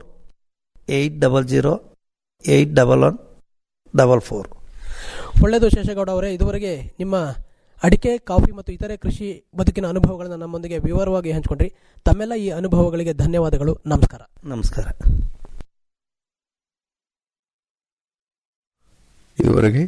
eight double zero eight double one double four ಒಳ್ಳೆಯದು ಶೇಷಗೌಡ ಅವರೇ ಇದುವರೆಗೆ ನಿಮ್ಮ ಅಡಿಕೆ ಕಾಫಿ ಮತ್ತು ಇತರೆ ಕೃಷಿ ಬದುಕಿನ ಅನುಭವಗಳನ್ನು ನಮ್ಮೊಂದಿಗೆ ವಿವರವಾಗಿ ಹಂಚಿಕೊಂಡ್ರಿ ತಮ್ಮೆಲ್ಲ ಈ ಅನುಭವಗಳಿಗೆ ಧನ್ಯವಾದಗಳು ನಮಸ್ಕಾರ ನಮಸ್ಕಾರ ಇದುವರೆಗೆ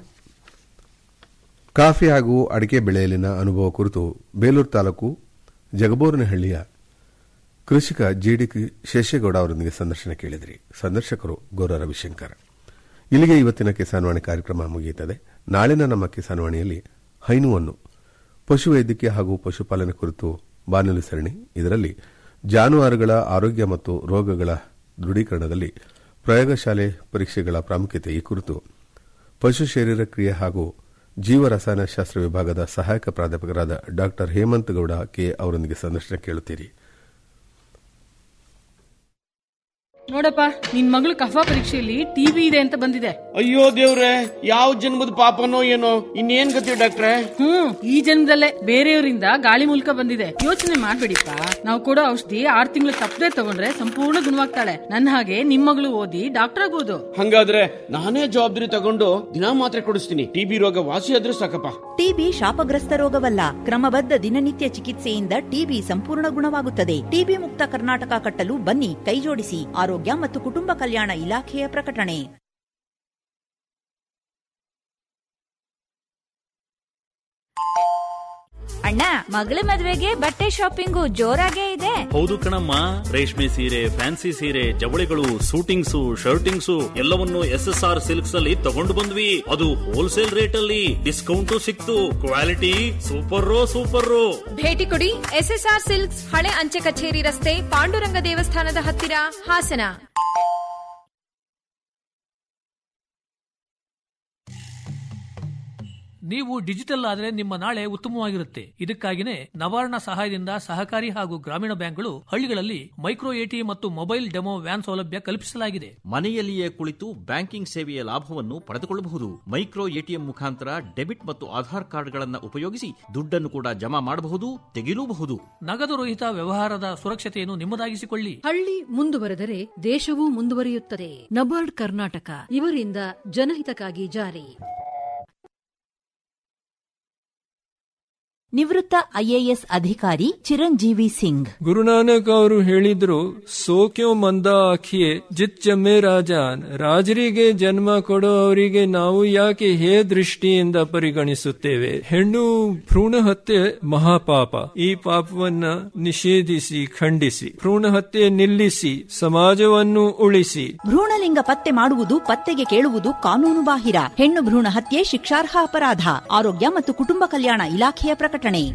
ಕಾಫಿ ಹಾಗೂ ಅಡಿಕೆ ಬೆಳೆಯಲಿನ ಅನುಭವ ಕುರಿತು ಬೇಲೂರು ತಾಲೂಕು ಜಗಬೋರನಹಳ್ಳಿಯ ಕೃಷಿಕ ಜೆಡಿ ಶೇಷೇಗೌಡ ಅವರೊಂದಿಗೆ ಸಂದರ್ಶನ ಕೇಳಿದಿರಿ ಸಂದರ್ಶಕರು ಗೌರ ರವಿಶಂಕರ್ ಇಲ್ಲಿಗೆ ಇವತ್ತಿನ ಕಿಸಾನ್ವಾಣಿ ಕಾರ್ಯಕ್ರಮ ಮುಗಿಯುತ್ತದೆ ನಾಳಿನ ನಮ್ಮ ಕಿಸಾನ್ವಾಣಿಯಲ್ಲಿ ಹೈನುವನ್ನು ಪಶುವೈದ್ಯಕೀಯ ಹಾಗೂ ಪಶುಪಾಲನೆ ಕುರಿತು ಬಾನುಲಿ ಸರಣಿ ಇದರಲ್ಲಿ ಜಾನುವಾರುಗಳ ಆರೋಗ್ಯ ಮತ್ತು ರೋಗಗಳ ದೃಢೀಕರಣದಲ್ಲಿ ಪ್ರಯೋಗಶಾಲೆ ಪರೀಕ್ಷೆಗಳ ಪ್ರಾಮುಖ್ಯತೆ ಈ ಕುರಿತು ಪಶು ಶರೀರ ಕ್ರಿಯೆ ಹಾಗೂ ಜೀವ ರಸಾಯನಶಾಸ್ತ್ರ ವಿಭಾಗದ ಸಹಾಯಕ ಪ್ರಾಧ್ಯಾಪಕರಾದ ಡಾ ಹೇಮಂತ್ ಗೌಡ ಕೆ ಅವರೊಂದಿಗೆ ಸಂದರ್ಶನ ಕೇಳುತ್ತೀರಿ ನೋಡಪ್ಪ ನಿನ್ ಮಗಳು ಕಫ ಪರೀಕ್ಷೆಯಲ್ಲಿ ಟಿವಿ ಇದೆ ಅಂತ ಬಂದಿದೆ ಅಯ್ಯೋ ದೇವ್ರೆ ಯಾವ ಜನ್ಮದ ಪಾಪನೋ ಏನೋ ಇನ್ನೇನ್ ಗತಿ ಡಾಕ್ಟ್ರೆ ಹ್ಮ್ ಈ ಜನ್ಮದಲ್ಲೇ ಬೇರೆಯವರಿಂದ ಗಾಳಿ ಮೂಲಕ ಬಂದಿದೆ ಯೋಚನೆ ಮಾಡ್ಬೇಡಿಪ್ಪ ನಾವು ಕೊಡೋ ಔಷಧಿ ಆರ್ ತಿಂಗಳು ತಪ್ಪದೆ ತಗೊಂಡ್ರೆ ಸಂಪೂರ್ಣ ಗುಣವಾಗ್ತಾಳೆ ನನ್ನ ಹಾಗೆ ನಿಮ್ ಮಗಳು ಓದಿ ಡಾಕ್ಟರ್ ಆಗ್ಬೋದು ಹಂಗಾದ್ರೆ ನಾನೇ ಜವಾಬ್ದಾರಿ ತಗೊಂಡು ದಿನಾ ಮಾತ್ರೆ ಕೊಡಿಸ್ತೀನಿ ಟಿಬಿ ರೋಗ ವಾಸಿ ಆದ್ರೆ ಸಾಕಪ್ಪ ಟಿಬಿ ಶಾಪಗ್ರಸ್ತ ರೋಗವಲ್ಲ ಕ್ರಮಬದ್ಧ ದಿನನಿತ್ಯ ಚಿಕಿತ್ಸೆಯಿಂದ ಟಿಬಿ ಸಂಪೂರ್ಣ ಗುಣವಾಗುತ್ತದೆ ಟಿಬಿ ಮುಕ್ತ ಕರ್ನಾಟಕ ಕಟ್ಟಲು ಬನ್ನಿ ಕೈಜೋಡಿಸಿ ಆರೋಗ್ಯ ಮತ್ತು ಕುಟುಂಬ ಕಲ್ಯಾಣ ಇಲಾಖೆಯ ಪ್ರಕಟಣೆ ಅಣ್ಣ ಮಗಳ ಮದ್ವೆಗೆ ಬಟ್ಟೆ ಶಾಪಿಂಗು ಜೋರಾಗೇ ಇದೆ ಹೌದು ಕಣಮ್ಮ ರೇಷ್ಮೆ ಸೀರೆ ಫ್ಯಾನ್ಸಿ ಸೀರೆ ಜವಳಿಗಳು ಸೂಟಿಂಗ್ಸು ಶರ್ಟಿಂಗ್ಸು ಎಲ್ಲವನ್ನು ಎಸ್ ಎಸ್ ಆರ್ ಸಿಲ್ಕ್ಸ್ ಅಲ್ಲಿ ತಗೊಂಡು ಬಂದ್ವಿ ಅದು ಹೋಲ್ಸೇಲ್ ರೇಟ್ ಅಲ್ಲಿ ಡಿಸ್ಕೌಂಟ್ ಸಿಕ್ತು ಕ್ವಾಲಿಟಿ ಸೂಪರ್ ಸೂಪರ್ ಭೇಟಿ ಕೊಡಿ ಎಸ್ಎಸ್ಆರ್ ಸಿಲ್ಕ್ಸ್ ಹಳೆ ಅಂಚೆ ಕಚೇರಿ ರಸ್ತೆ ಪಾಂಡುರಂಗ ದೇವಸ್ಥಾನದ ಹತ್ತಿರ ಹಾಸನ ನೀವು ಡಿಜಿಟಲ್ ಆದ್ರೆ ನಿಮ್ಮ ನಾಳೆ ಉತ್ತಮವಾಗಿರುತ್ತೆ ಇದಕ್ಕಾಗಿನೇ ನವಾರ್ಣ ಸಹಾಯದಿಂದ ಸಹಕಾರಿ ಹಾಗೂ ಗ್ರಾಮೀಣ ಬ್ಯಾಂಕ್ಗಳು ಹಳ್ಳಿಗಳಲ್ಲಿ ಮೈಕ್ರೋ ಎಟಿ ಮತ್ತು ಮೊಬೈಲ್ ಡೆಮೋ ವ್ಯಾನ್ ಸೌಲಭ್ಯ ಕಲ್ಪಿಸಲಾಗಿದೆ ಮನೆಯಲ್ಲಿಯೇ ಕುಳಿತು ಬ್ಯಾಂಕಿಂಗ್ ಸೇವೆಯ ಲಾಭವನ್ನು ಪಡೆದುಕೊಳ್ಳಬಹುದು ಮೈಕ್ರೋ ಎಟಿಎಂ ಮುಖಾಂತರ ಡೆಬಿಟ್ ಮತ್ತು ಆಧಾರ್ ಕಾರ್ಡ್ಗಳನ್ನು ಉಪಯೋಗಿಸಿ ದುಡ್ಡನ್ನು ಕೂಡ ಜಮಾ ಮಾಡಬಹುದು ತೆಗೆಯಲೂಬಹುದು ನಗದು ರಹಿತ ವ್ಯವಹಾರದ ಸುರಕ್ಷತೆಯನ್ನು ನಿಮ್ಮದಾಗಿಸಿಕೊಳ್ಳಿ ಹಳ್ಳಿ ಮುಂದುವರೆದರೆ ದೇಶವೂ ಮುಂದುವರಿಯುತ್ತದೆ ನಬಾರ್ಡ್ ಕರ್ನಾಟಕ ಇವರಿಂದ ಜನಹಿತಕ್ಕಾಗಿ ಜಾರಿ ನಿವೃತ್ತ ಐಎಎಸ್ ಅಧಿಕಾರಿ ಚಿರಂಜೀವಿ ಸಿಂಗ್ ಗುರುನಾನಕ್ ಅವರು ಹೇಳಿದ್ರು ಸೋಕ್ಯೋ ಮಂದ ಆಖಿಯೇ ಜಿತ್ ಜಮ್ಮೆ ರಾಜಾನ್ ರಾಜರಿಗೆ ಜನ್ಮ ಕೊಡೋ ಅವರಿಗೆ ನಾವು ಯಾಕೆ ಹೇ ದೃಷ್ಟಿಯಿಂದ ಪರಿಗಣಿಸುತ್ತೇವೆ ಹೆಣ್ಣು ಭ್ರೂಣ ಹತ್ಯೆ ಮಹಾಪಾಪ ಈ ಪಾಪವನ್ನ ನಿಷೇಧಿಸಿ ಖಂಡಿಸಿ ಭ್ರೂಣ ಹತ್ಯೆ ನಿಲ್ಲಿಸಿ ಸಮಾಜವನ್ನು ಉಳಿಸಿ ಭ್ರೂಣಲಿಂಗ ಪತ್ತೆ ಮಾಡುವುದು ಪತ್ತೆಗೆ ಕೇಳುವುದು ಕಾನೂನು ಬಾಹಿರ ಹೆಣ್ಣು ಭ್ರೂಣ ಹತ್ಯೆ ಶಿಕ್ಷಾರ್ಹ ಅಪರಾಧ ಆರೋಗ್ಯ ಮತ್ತು ಕುಟುಂಬ ಕಲ್ಯಾಣ ಇಲಾಖೆಯ ಪ್ರಕಟಣೆ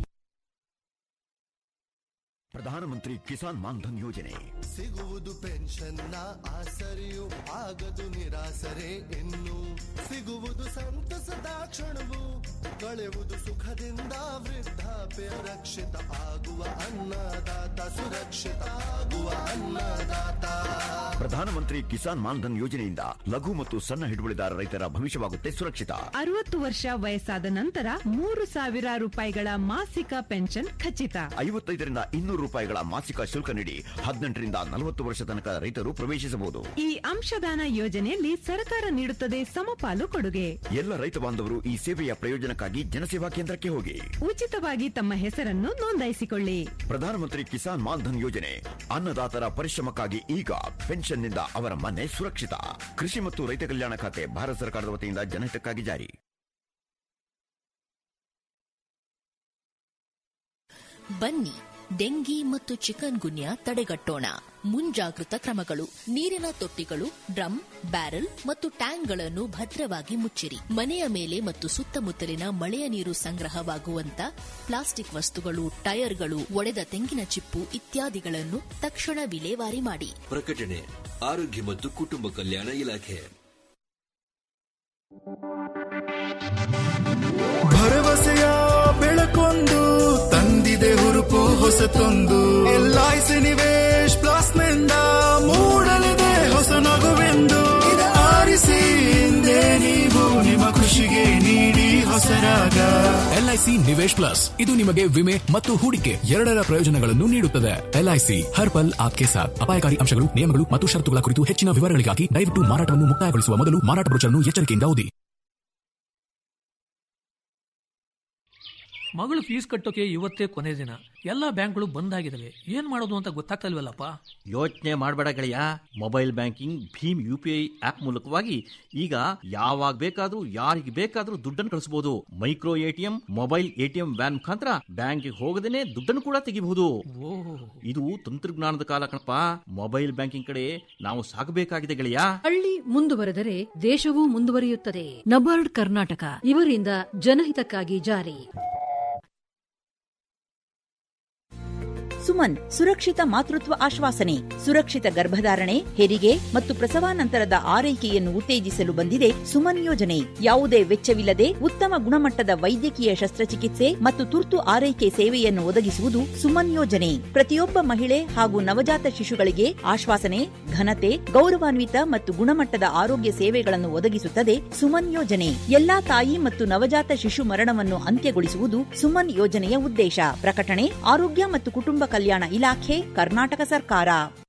ಪ್ರಧಾನಮಂತ್ರಿ ಕಿಸಾನ್ ಮಾನ್ಧನ್ ಯೋಜನೆ ಸಿಗುವುದು ಪೆನ್ಷನ್ನ ಆಸರೆಯು ಆಗದು ನಿರಾಸರೆ ಇನ್ನು ಸಿಗುವುದು ಸಂತಸದ ಕ್ಷಣವು ಕಳೆಯುವುದು ಸುಖದಿಂದ ವೃದ್ಧಾಪ್ಯ ರಕ್ಷಿತ ಆಗುವ ಅನ್ನದಾತ ಸುರಕ್ಷಿತ ಆಗುವ ಅನ್ನದಾತ ಪ್ರಧಾನಮಂತ್ರಿ ಕಿಸಾನ್ ಮಾನ್ಧನ್ ಯೋಜನೆಯಿಂದ ಲಘು ಮತ್ತು ಸಣ್ಣ ಹಿಡುವಳಿದಾರ ರೈತರ ಭವಿಷ್ಯವಾಗುತ್ತೆ ಸುರಕ್ಷಿತ ಅರವತ್ತು ವರ್ಷ ವಯಸ್ಸಾದ ನಂತರ ಮೂರು ಸಾವಿರ ರೂಪಾಯಿಗಳ ಮಾಸಿಕ ಪೆನ್ಷನ್ ಖಚಿತ ಐವತ್ತೈದರಿಂದ ಇನ್ನೂರು ರೂಪಾಯಿಗಳ ಮಾಸಿಕ ಶುಲ್ಕ ನೀಡಿ ಹದಿನೆಂಟರಿಂದ ನಲವತ್ತು ವರ್ಷ ತನಕ ರೈತರು ಪ್ರವೇಶಿಸಬಹುದು ಈ ಅಂಶದಾನ ಯೋಜನೆಯಲ್ಲಿ ಸರ್ಕಾರ ನೀಡುತ್ತದೆ ಸಮಪಾಲು ಕೊಡುಗೆ ಎಲ್ಲ ರೈತ ಬಾಂಧವರು ಈ ಸೇವೆಯ ಪ್ರಯೋಜನಕ್ಕಾಗಿ ಜನಸೇವಾ ಕೇಂದ್ರಕ್ಕೆ ಹೋಗಿ ಉಚಿತವಾಗಿ ತಮ್ಮ ಹೆಸರನ್ನು ನೋಂದಾಯಿಸಿಕೊಳ್ಳಿ ಪ್ರಧಾನಮಂತ್ರಿ ಕಿಸಾನ್ ಮಾನ್ಧನ್ ಯೋಜನೆ ಅನ್ನದಾತರ ಪರಿಶ್ರಮಕ್ಕಾಗಿ ಈಗ ಪೆನ್ಷನ್ನಿಂದ ಅವರ ಮನೆ ಸುರಕ್ಷಿತ ಕೃಷಿ ಮತ್ತು ರೈತ ಕಲ್ಯಾಣ ಖಾತೆ ಭಾರತ ಸರ್ಕಾರದ ವತಿಯಿಂದ ಜನಹಿತಕ್ಕಾಗಿ ಜಾರಿ ಬನ್ನಿ ಡೆಂಗಿ ಮತ್ತು ಚಿಕನ್ ಗುನ್ಯಾ ತಡೆಗಟ್ಟೋಣ ಮುಂಜಾಗೃತ ಕ್ರಮಗಳು ನೀರಿನ ತೊಟ್ಟಿಗಳು ಡ್ರಮ್ ಬ್ಯಾರೆಲ್ ಮತ್ತು ಟ್ಯಾಂಕ್ಗಳನ್ನು ಭದ್ರವಾಗಿ ಮುಚ್ಚಿರಿ ಮನೆಯ ಮೇಲೆ ಮತ್ತು ಸುತ್ತಮುತ್ತಲಿನ ಮಳೆಯ ನೀರು ಸಂಗ್ರಹವಾಗುವಂತ ಪ್ಲಾಸ್ಟಿಕ್ ವಸ್ತುಗಳು ಟೈರ್ಗಳು ಒಡೆದ ತೆಂಗಿನ ಚಿಪ್ಪು ಇತ್ಯಾದಿಗಳನ್ನು ತಕ್ಷಣ ವಿಲೇವಾರಿ ಮಾಡಿ ಪ್ರಕಟಣೆ ಆರೋಗ್ಯ ಮತ್ತು ಕುಟುಂಬ ಕಲ್ಯಾಣ ಇಲಾಖೆ ಭರವಸೆಯ ಬೆಳಕೊಂದು ತಂದಿದೆ ಹುರುಪು ಹೊಸತೊಂದು ಎಲ್ಐಸಿ ನಿವೇಶ್ ಪ್ಲಸ್ ನಿಂದ ಮೂಡಲಿದೆ ಹೊಸ ನಗುವೆಂದು ಇದು ಆರಿಸಿ ಹಿಂದೆ ನೀವು ನಿಮ್ಮ ಖುಷಿಗೆ ನೀಡಿ ಹೊಸರಾಗ ಎಲ್ಐಸಿ ನಿವೇಶ್ ಪ್ಲಸ್ ಇದು ನಿಮಗೆ ವಿಮೆ ಮತ್ತು ಹೂಡಿಕೆ ಎರಡರ ಪ್ರಯೋಜನಗಳನ್ನು ನೀಡುತ್ತದೆ ಎಲ್ಐಸಿ ಹರ್ ಪಲ್ ಆಪ್ಕೆ ಸಾಥ್ ಅಪಾಯಕಾರಿ ಅಂಶಗಳು ನಿಯಮಗಳು ಮತ್ತು ಷರತ್ತುಗಳ ಕುರಿತು ಹೆಚ್ಚಿನ ವಿವರಗಳಿಗಾಗಿ ದಯವಿಟ್ಟು ಮಾರಾಟವನ್ನು ಮುಕ್ತಾಯಗೊಳಿಸುವ ಮೊದಲು ಮಾರಾಟ ಬ್ರೋಚರ್ನ್ನು ಎಚ್ಚರಿಕೆಯಿಂದ ಓದಿ ಮಗಳು ಫೀಸ್ ಕಟ್ಟೋಕೆ ಇವತ್ತೇ ಕೊನೆ ದಿನ ಎಲ್ಲಾ ಬ್ಯಾಂಕ್ಗಳು ಬಂದ್ ಆಗಿದಾವೆ ಏನ್ ಮಾಡೋದು ಅಂತ ಗೊತ್ತಾಗ್ತಲ್ವಲ್ಲಪ್ಪ ಯೋಚನೆ ಮಾಡಬೇಡ ಗೆಳೆಯ ಮೊಬೈಲ್ ಬ್ಯಾಂಕಿಂಗ್ ಭೀಮ್ ಯು ಪಿ ಐ ಆಪ್ ಮೂಲಕವಾಗಿ ಈಗ ಯಾವಾಗ ಬೇಕಾದ್ರೂ ಯಾರಿಗೆ ಬೇಕಾದ್ರೂ ದುಡ್ಡನ್ನು ಕಳಿಸಬಹುದು micro ATM mobile ATM van ಮುಖಾಂತರ ಬ್ಯಾಂಕಿಗೆ ಹೋಗದೇನೆ ದುಡ್ಡನ್ನು ಕೂಡ ತೆಗಿಬಹುದು ಇದು ತಂತ್ರಜ್ಞಾನದ ಕಾಲ ಕಣಪ್ಪ ಮೊಬೈಲ್ ಬ್ಯಾಂಕಿಂಗ್ ಕಡೆ ನಾವು ಸಾಗಬೇಕಾಗಿದೆ ಗೆಳೆಯ ಹಳ್ಳಿ ಮುಂದುವರೆದರೆ ದೇಶವೂ ಮುಂದುವರಿಯುತ್ತದೆ ನಬಾರ್ಡ್ ಕರ್ನಾಟಕ ಇವರಿಂದ ಜನಹಿತಕ್ಕಾಗಿ ಜಾರಿ ಸುಮನ್ ಸುರಕ್ಷಿತ ಮಾತೃತ್ವ ಆಶ್ವಾಸನೆ ಸುರಕ್ಷಿತ ಗರ್ಭಧಾರಣೆ ಹೆರಿಗೆ ಮತ್ತು ಪ್ರಸವಾನಂತರದ ಆರೈಕೆಯನ್ನು ಉತ್ತೇಜಿಸಲು ಬಂದಿದೆ ಸುಮನ್ ಯೋಜನೆ ಯಾವುದೇ ವೆಚ್ಚವಿಲ್ಲದೆ ಉತ್ತಮ ಗುಣಮಟ್ಟದ ವೈದ್ಯಕೀಯ ಶಸ್ತ್ರಚಿಕಿತ್ಸೆ ಮತ್ತು ತುರ್ತು ಆರೈಕೆ ಸೇವೆಯನ್ನು ಒದಗಿಸುವುದು ಸುಮನ್ ಯೋಜನೆ ಪ್ರತಿಯೊಬ್ಬ ಮಹಿಳೆ ಹಾಗೂ ನವಜಾತ ಶಿಶುಗಳಿಗೆ ಆಶ್ವಾಸನೆ ಘನತೆ ಗೌರವಾನ್ವಿತ ಮತ್ತು ಗುಣಮಟ್ಟದ ಆರೋಗ್ಯ ಸೇವೆಗಳನ್ನು ಒದಗಿಸುತ್ತದೆ ಸುಮನ್ ಯೋಜನೆ ಎಲ್ಲಾ ತಾಯಿ ಮತ್ತು ನವಜಾತ ಶಿಶು ಮರಣವನ್ನು ಅಂತ್ಯಗೊಳಿಸುವುದು ಸುಮನ್ ಯೋಜನೆಯ ಉದ್ದೇಶ ಪ್ರಕಟಣೆ ಆರೋಗ್ಯ ಮತ್ತು ಕುಟುಂಬ ಕಲ್ಯಾಣ ಇಲಾಖೆ ಕರ್ನಾಟಕ ಸರ್ಕಾರ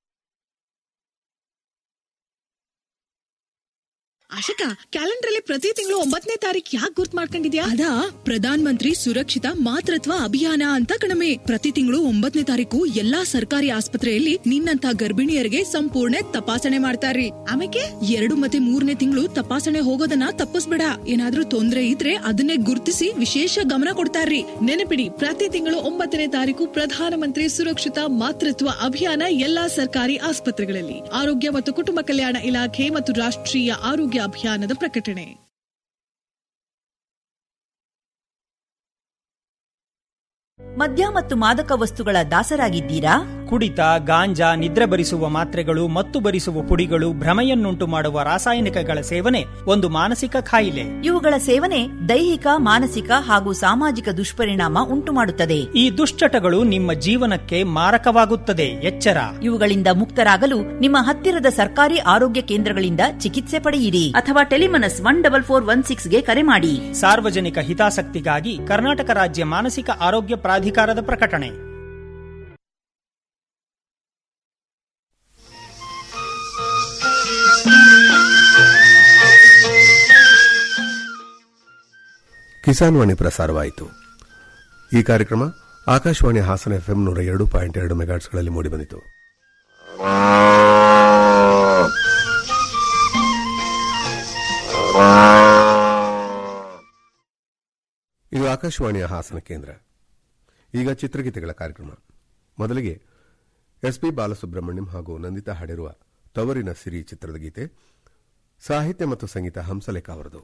ಆಶಿಕಾ ಕ್ಯಾಲೆಂಡರ್ ಅಲ್ಲಿ ಪ್ರತಿ ತಿಂಗಳು ಒಂಬತ್ತನೇ ತಾರೀಕು ಯಾಕೆ ಗುರ್ತ್ ಮಾಡ್ಕೊಂಡಿದ್ಯಾ ಅದಾ ಪ್ರಧಾನ ಮಂತ್ರಿ ಸುರಕ್ಷಿತ ಮಾತೃತ್ವ ಅಭಿಯಾನ ಅಂತ ಕಣಮೆ ಪ್ರತಿ ತಿಂಗಳು ಒಂಬತ್ತನೇ ತಾರೀಕು ಎಲ್ಲಾ ಸರ್ಕಾರಿ ಆಸ್ಪತ್ರೆಯಲ್ಲಿ ನಿನ್ನಂತ ಗರ್ಭಿಣಿಯರಿಗೆ ಸಂಪೂರ್ಣ ತಪಾಸಣೆ ಮಾಡ್ತಾರ್ರಿ ಆಮೇಲೆ ಎರಡು ಮತ್ತೆ ಮೂರನೇ ತಿಂಗಳು ತಪಾಸಣೆ ಹೋಗೋದನ್ನ ತಪ್ಪಿಸ್ಬೇಡ ಏನಾದ್ರೂ ತೊಂದ್ರೆ ಇದ್ರೆ ಅದನ್ನೇ ಗುರ್ತಿಸಿ ವಿಶೇಷ ಗಮನ ಕೊಡ್ತಾರ್ರಿ ನೆನಪಿಡಿ ಪ್ರತಿ ತಿಂಗಳು ಒಂಬತ್ತನೇ ತಾರೀಕು ಪ್ರಧಾನಮಂತ್ರಿ ಸುರಕ್ಷಿತ ಮಾತೃತ್ವ ಅಭಿಯಾನ ಎಲ್ಲಾ ಸರ್ಕಾರಿ ಆಸ್ಪತ್ರೆಗಳಲ್ಲಿ ಆರೋಗ್ಯ ಮತ್ತು ಕುಟುಂಬ ಕಲ್ಯಾಣ ಇಲಾಖೆ ಮತ್ತು ರಾಷ್ಟ್ರೀಯ ಆರೋಗ್ಯ ಅಭಿಯಾನದ ಪ್ರಕಟಣೆ ಮದ್ಯ ಮತ್ತು ಮಾದಕ ವಸ್ತುಗಳ ದಾಸರಾಗಿದ್ದೀರಾ ಕುಡಿತ ಗಾಂಜಾ ನಿದ್ರೆ ಬರಿಸುವ ಮಾತ್ರೆಗಳು ಮತ್ತು ಬರಿಸುವ ಪುಡಿಗಳು ಭ್ರಮೆಯನ್ನುಂಟು ಮಾಡುವ ರಾಸಾಯನಿಕಗಳ ಸೇವನೆ ಒಂದು ಮಾನಸಿಕ ಕಾಯಿಲೆ ಇವುಗಳ ಸೇವನೆ ದೈಹಿಕ ಮಾನಸಿಕ ಹಾಗೂ ಸಾಮಾಜಿಕ ದುಷ್ಪರಿಣಾಮ ಉಂಟುಮಾಡುತ್ತದೆ ಈ ದುಶ್ಚಟಗಳು ನಿಮ್ಮ ಜೀವನಕ್ಕೆ ಮಾರಕವಾಗುತ್ತದೆ ಎಚ್ಚರ ಇವುಗಳಿಂದ ಮುಕ್ತರಾಗಲು ನಿಮ್ಮ ಹತ್ತಿರದ ಸರ್ಕಾರಿ ಆರೋಗ್ಯ ಕೇಂದ್ರಗಳಿಂದ ಚಿಕಿತ್ಸೆ ಪಡೆಯಿರಿ ಅಥವಾ TeleMANAS one double four one ಸಿಕ್ಸ್ಗೆ ಕರೆ ಮಾಡಿ ಸಾರ್ವಜನಿಕ ಹಿತಾಸಕ್ತಿಗಾಗಿ ಕರ್ನಾಟಕ ರಾಜ್ಯ ಮಾನಸಿಕ ಆರೋಗ್ಯ ಪ್ರಾಧಿಕಾರದ ಪ್ರಕಟಣೆ ಕಿಸಾನ್ ವಾಣಿ ಪ್ರಸಾರವಾಯಿತು ಈ ಕಾರ್ಯಕ್ರಮ ಆಕಾಶವಾಣಿ ಹಾಸನ ಎಫ್ಎಂ ನೂರ ಎರಡು ಪಾಯಿಂಟ್ ಎರಡು ಮೆಗಾಟ್ಸ್ಗಳಲ್ಲಿ ಮೂಡಿಬಂದಿತು ಇದು ಆಕಾಶವಾಣಿಯ ಹಾಸನ ಕೇಂದ್ರ ಈಗ ಚಿತ್ರಗೀತೆಗಳ ಕಾರ್ಯಕ್ರಮ ಮೊದಲಿಗೆ ಎಸ್ಪಿ ಬಾಲಸುಬ್ರಹ್ಮಣ್ಯಂ ಹಾಗೂ ನಂದಿತಾ ಹಾಡಿರುವ ತವರಿನ ಸಿರಿ ಚಿತ್ರದ ಗೀತೆ ಸಾಹಿತ್ಯ ಮತ್ತು ಸಂಗೀತ ಹಂಸಲೇಖ ಅವರದು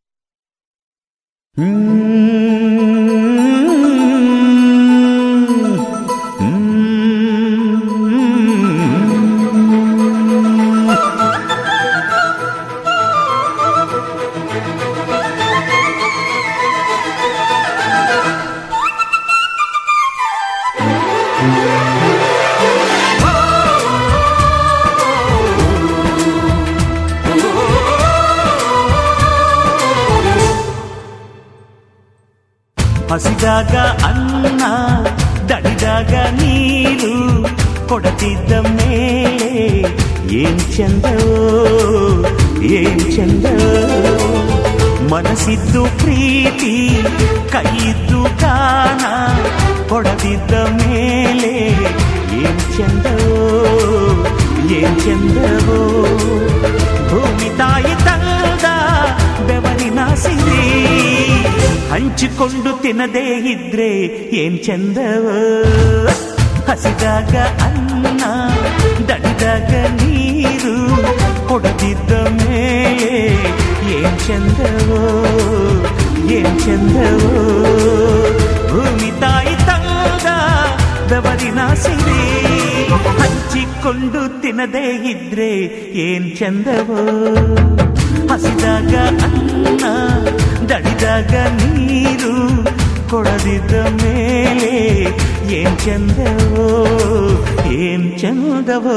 ಹಸಿದಾಗ ಅನ್ನ ದಡಿದಾಗ ನೀರು ಕೊಡತಿದ್ದ ಮೇಲೆ ಏನ್ ಚಂದವೋ ಏನ್ ಚಂದವೋ ಮನಸ್ಸಿದ್ದು ಪ್ರೀತಿ ಕೈಯಿದ್ದು ದಾನ ಕೊಡದಿದ್ದ ಮೇಲೆ ಏನ್ ಚಂದವೋ ಏನ್ ಚಂದವೋ ಭೂಮಿ ತಾಯಿ ತಂದ ಬೆವರಿನ ಸಿರಿ ಹಂಚಿಕೊಂಡು ತಿನ್ನದೇ ಇದ್ರೆ ಏನ್ ಚಂದವ ಹಸಿದಾಗ ಅನ್ನ ದಡಿದಾಗ ನೀರು ಕೊಡದಿದ್ದ ಮೇಲೆ ಏನ್ ಚಂದವೋ ಏನ್ ಚಂದವೋ ಭೂಮಿ ತಾಯಿ ತಂದ ಬೆವರಿನ ಸಿರಿ ಹಂಚಿಕೊಂಡು ತಿನ್ನದೇ ಇದ್ರೆ ಏನ್ ಚಂದವೋ ಹಸಿದಾಗ ಅನ್ನ ದಡಿದಾಗ ನೀರು ಕೊಡದಿದ್ದ ಮೇಲೆ ಏನ್ ಚಂದವೋ ಏನ್ ಚಂದವೋ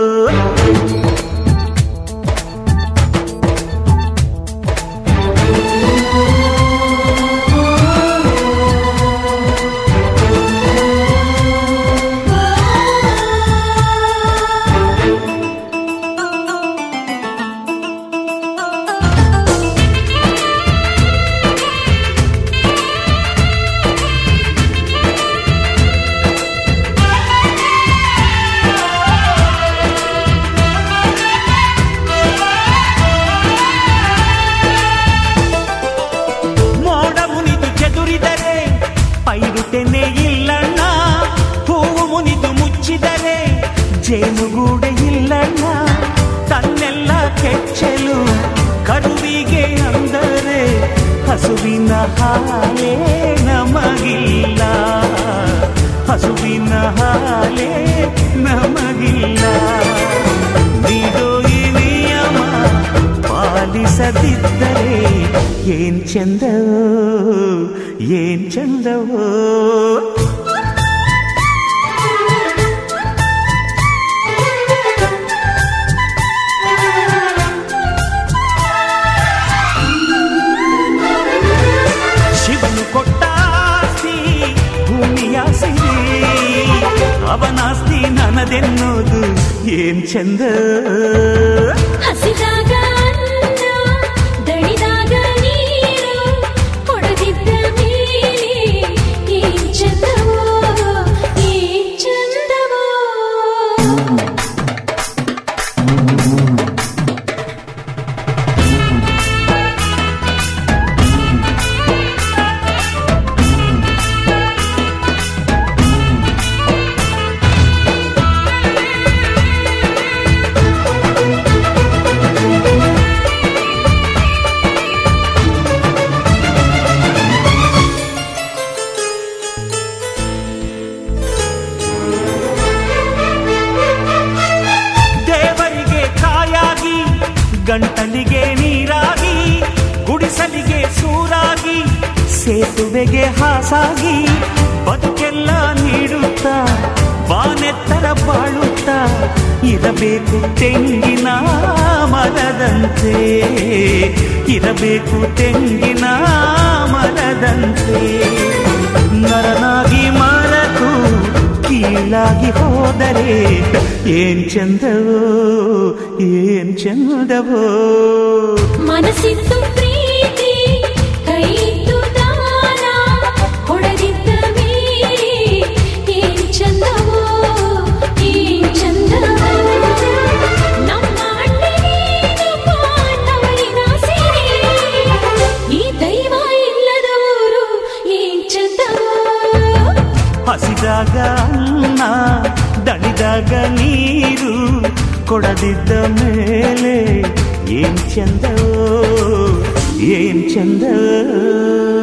ಮೋಡ ಮುನಿದು ಚದುರಿದರೆ ಪೈರುಟೆನೆ ಇಲ್ಲಣ್ಣ ಹೂವು ಮುನಿದು ಮುಚ್ಚಿದರೆ ಜೇನುಗೂಡೆ ಇಲ್ಲಣ್ಣ ತನ್ನೆಲ್ಲ ಕೆಚ್ಚಲು ಕರುವಿಗೆ ಅಂದರೆ ಹಸುವಿನ ಹಾಲೇ ನಮಗಿಲ್ಲ ಹಸುವಿನ ಹಾಲೇ ನಮಗಿಲ್ಲ ನೀಡೋ ಈ ನಿಯಮ ಪಾಲಿಸದಿದ್ದರೆ ಏನ್ ಚಂದವೋ ಏನ್ ಚಂದವೋ ಶಿವನು ಕೊಟ್ಟ ಆಸ್ತಿ ಭೂಮಿಯ ಸಿರಿ ಅವನಾಸ್ತಿ ನನ್ನದೆನ್ನೋದು ಏನ್ ಚಂದ ಹಸಿದಾಗ ಅನ್ನ ದಣಿದಾಗ ನೀರು ಕೊಡದಿದ್ದ ಮೇಲೆ ಏನ್ ಚಂದವೋ ಏನ್ ಚಂದವೋ ಆ ಗಂಟಲಿಗೆ ನೀರಾಗಿ ಗುಡಿಸಲಿಗೆ ಸೂರಾಗಿ ಸೇತುವೆಗೆ ಹಾಸಾಗಿ ಬದುಕೆಲ್ಲ ನೀಡುತ್ತಾ ಬಾನೆತ್ತರ ಬಾಳುತ್ತಾ ಇರಬೇಕು ತೆಂಗಿನ ಮರದಂತೆ ಇರಬೇಕು ತೆಂಗಿನ ಮರದಂತೆ ನರನಾಗಿ ಮರತು ಕೀಳಾಗಿ ಹೋದರೆ ಏನ್ ಚಂದವೋ ಏನ್ ಚಂದವೋ ಮನಸ್ಸಿತ್ತು ಪ್ರೀತಿ ಕೈಯಿತ್ತು ದಾನ ಹೊಡೆದಿದ್ದ ಮೇಲೆ ಏನ್ ಚಂದವೋ ಏನ್ ಚಂದವೋ ನಮ್ಮ ಅಣ್ಣನೇನು ಪಾಂಡವರಿನ ಸೀರೆ ಈ ದೈವ ಇಲ್ಲದ ಊರು ಏನ್ ಚಂದವೋ ಹಸಿದಾಗ ಅನ್ನ ದಣಿದಾಗ ನೀರು ಕೊಡದಿದ್ದ ಮೇಲೆ ಏನ್ ಚಂದವೋ ಏನ್ ಚಂದವೋ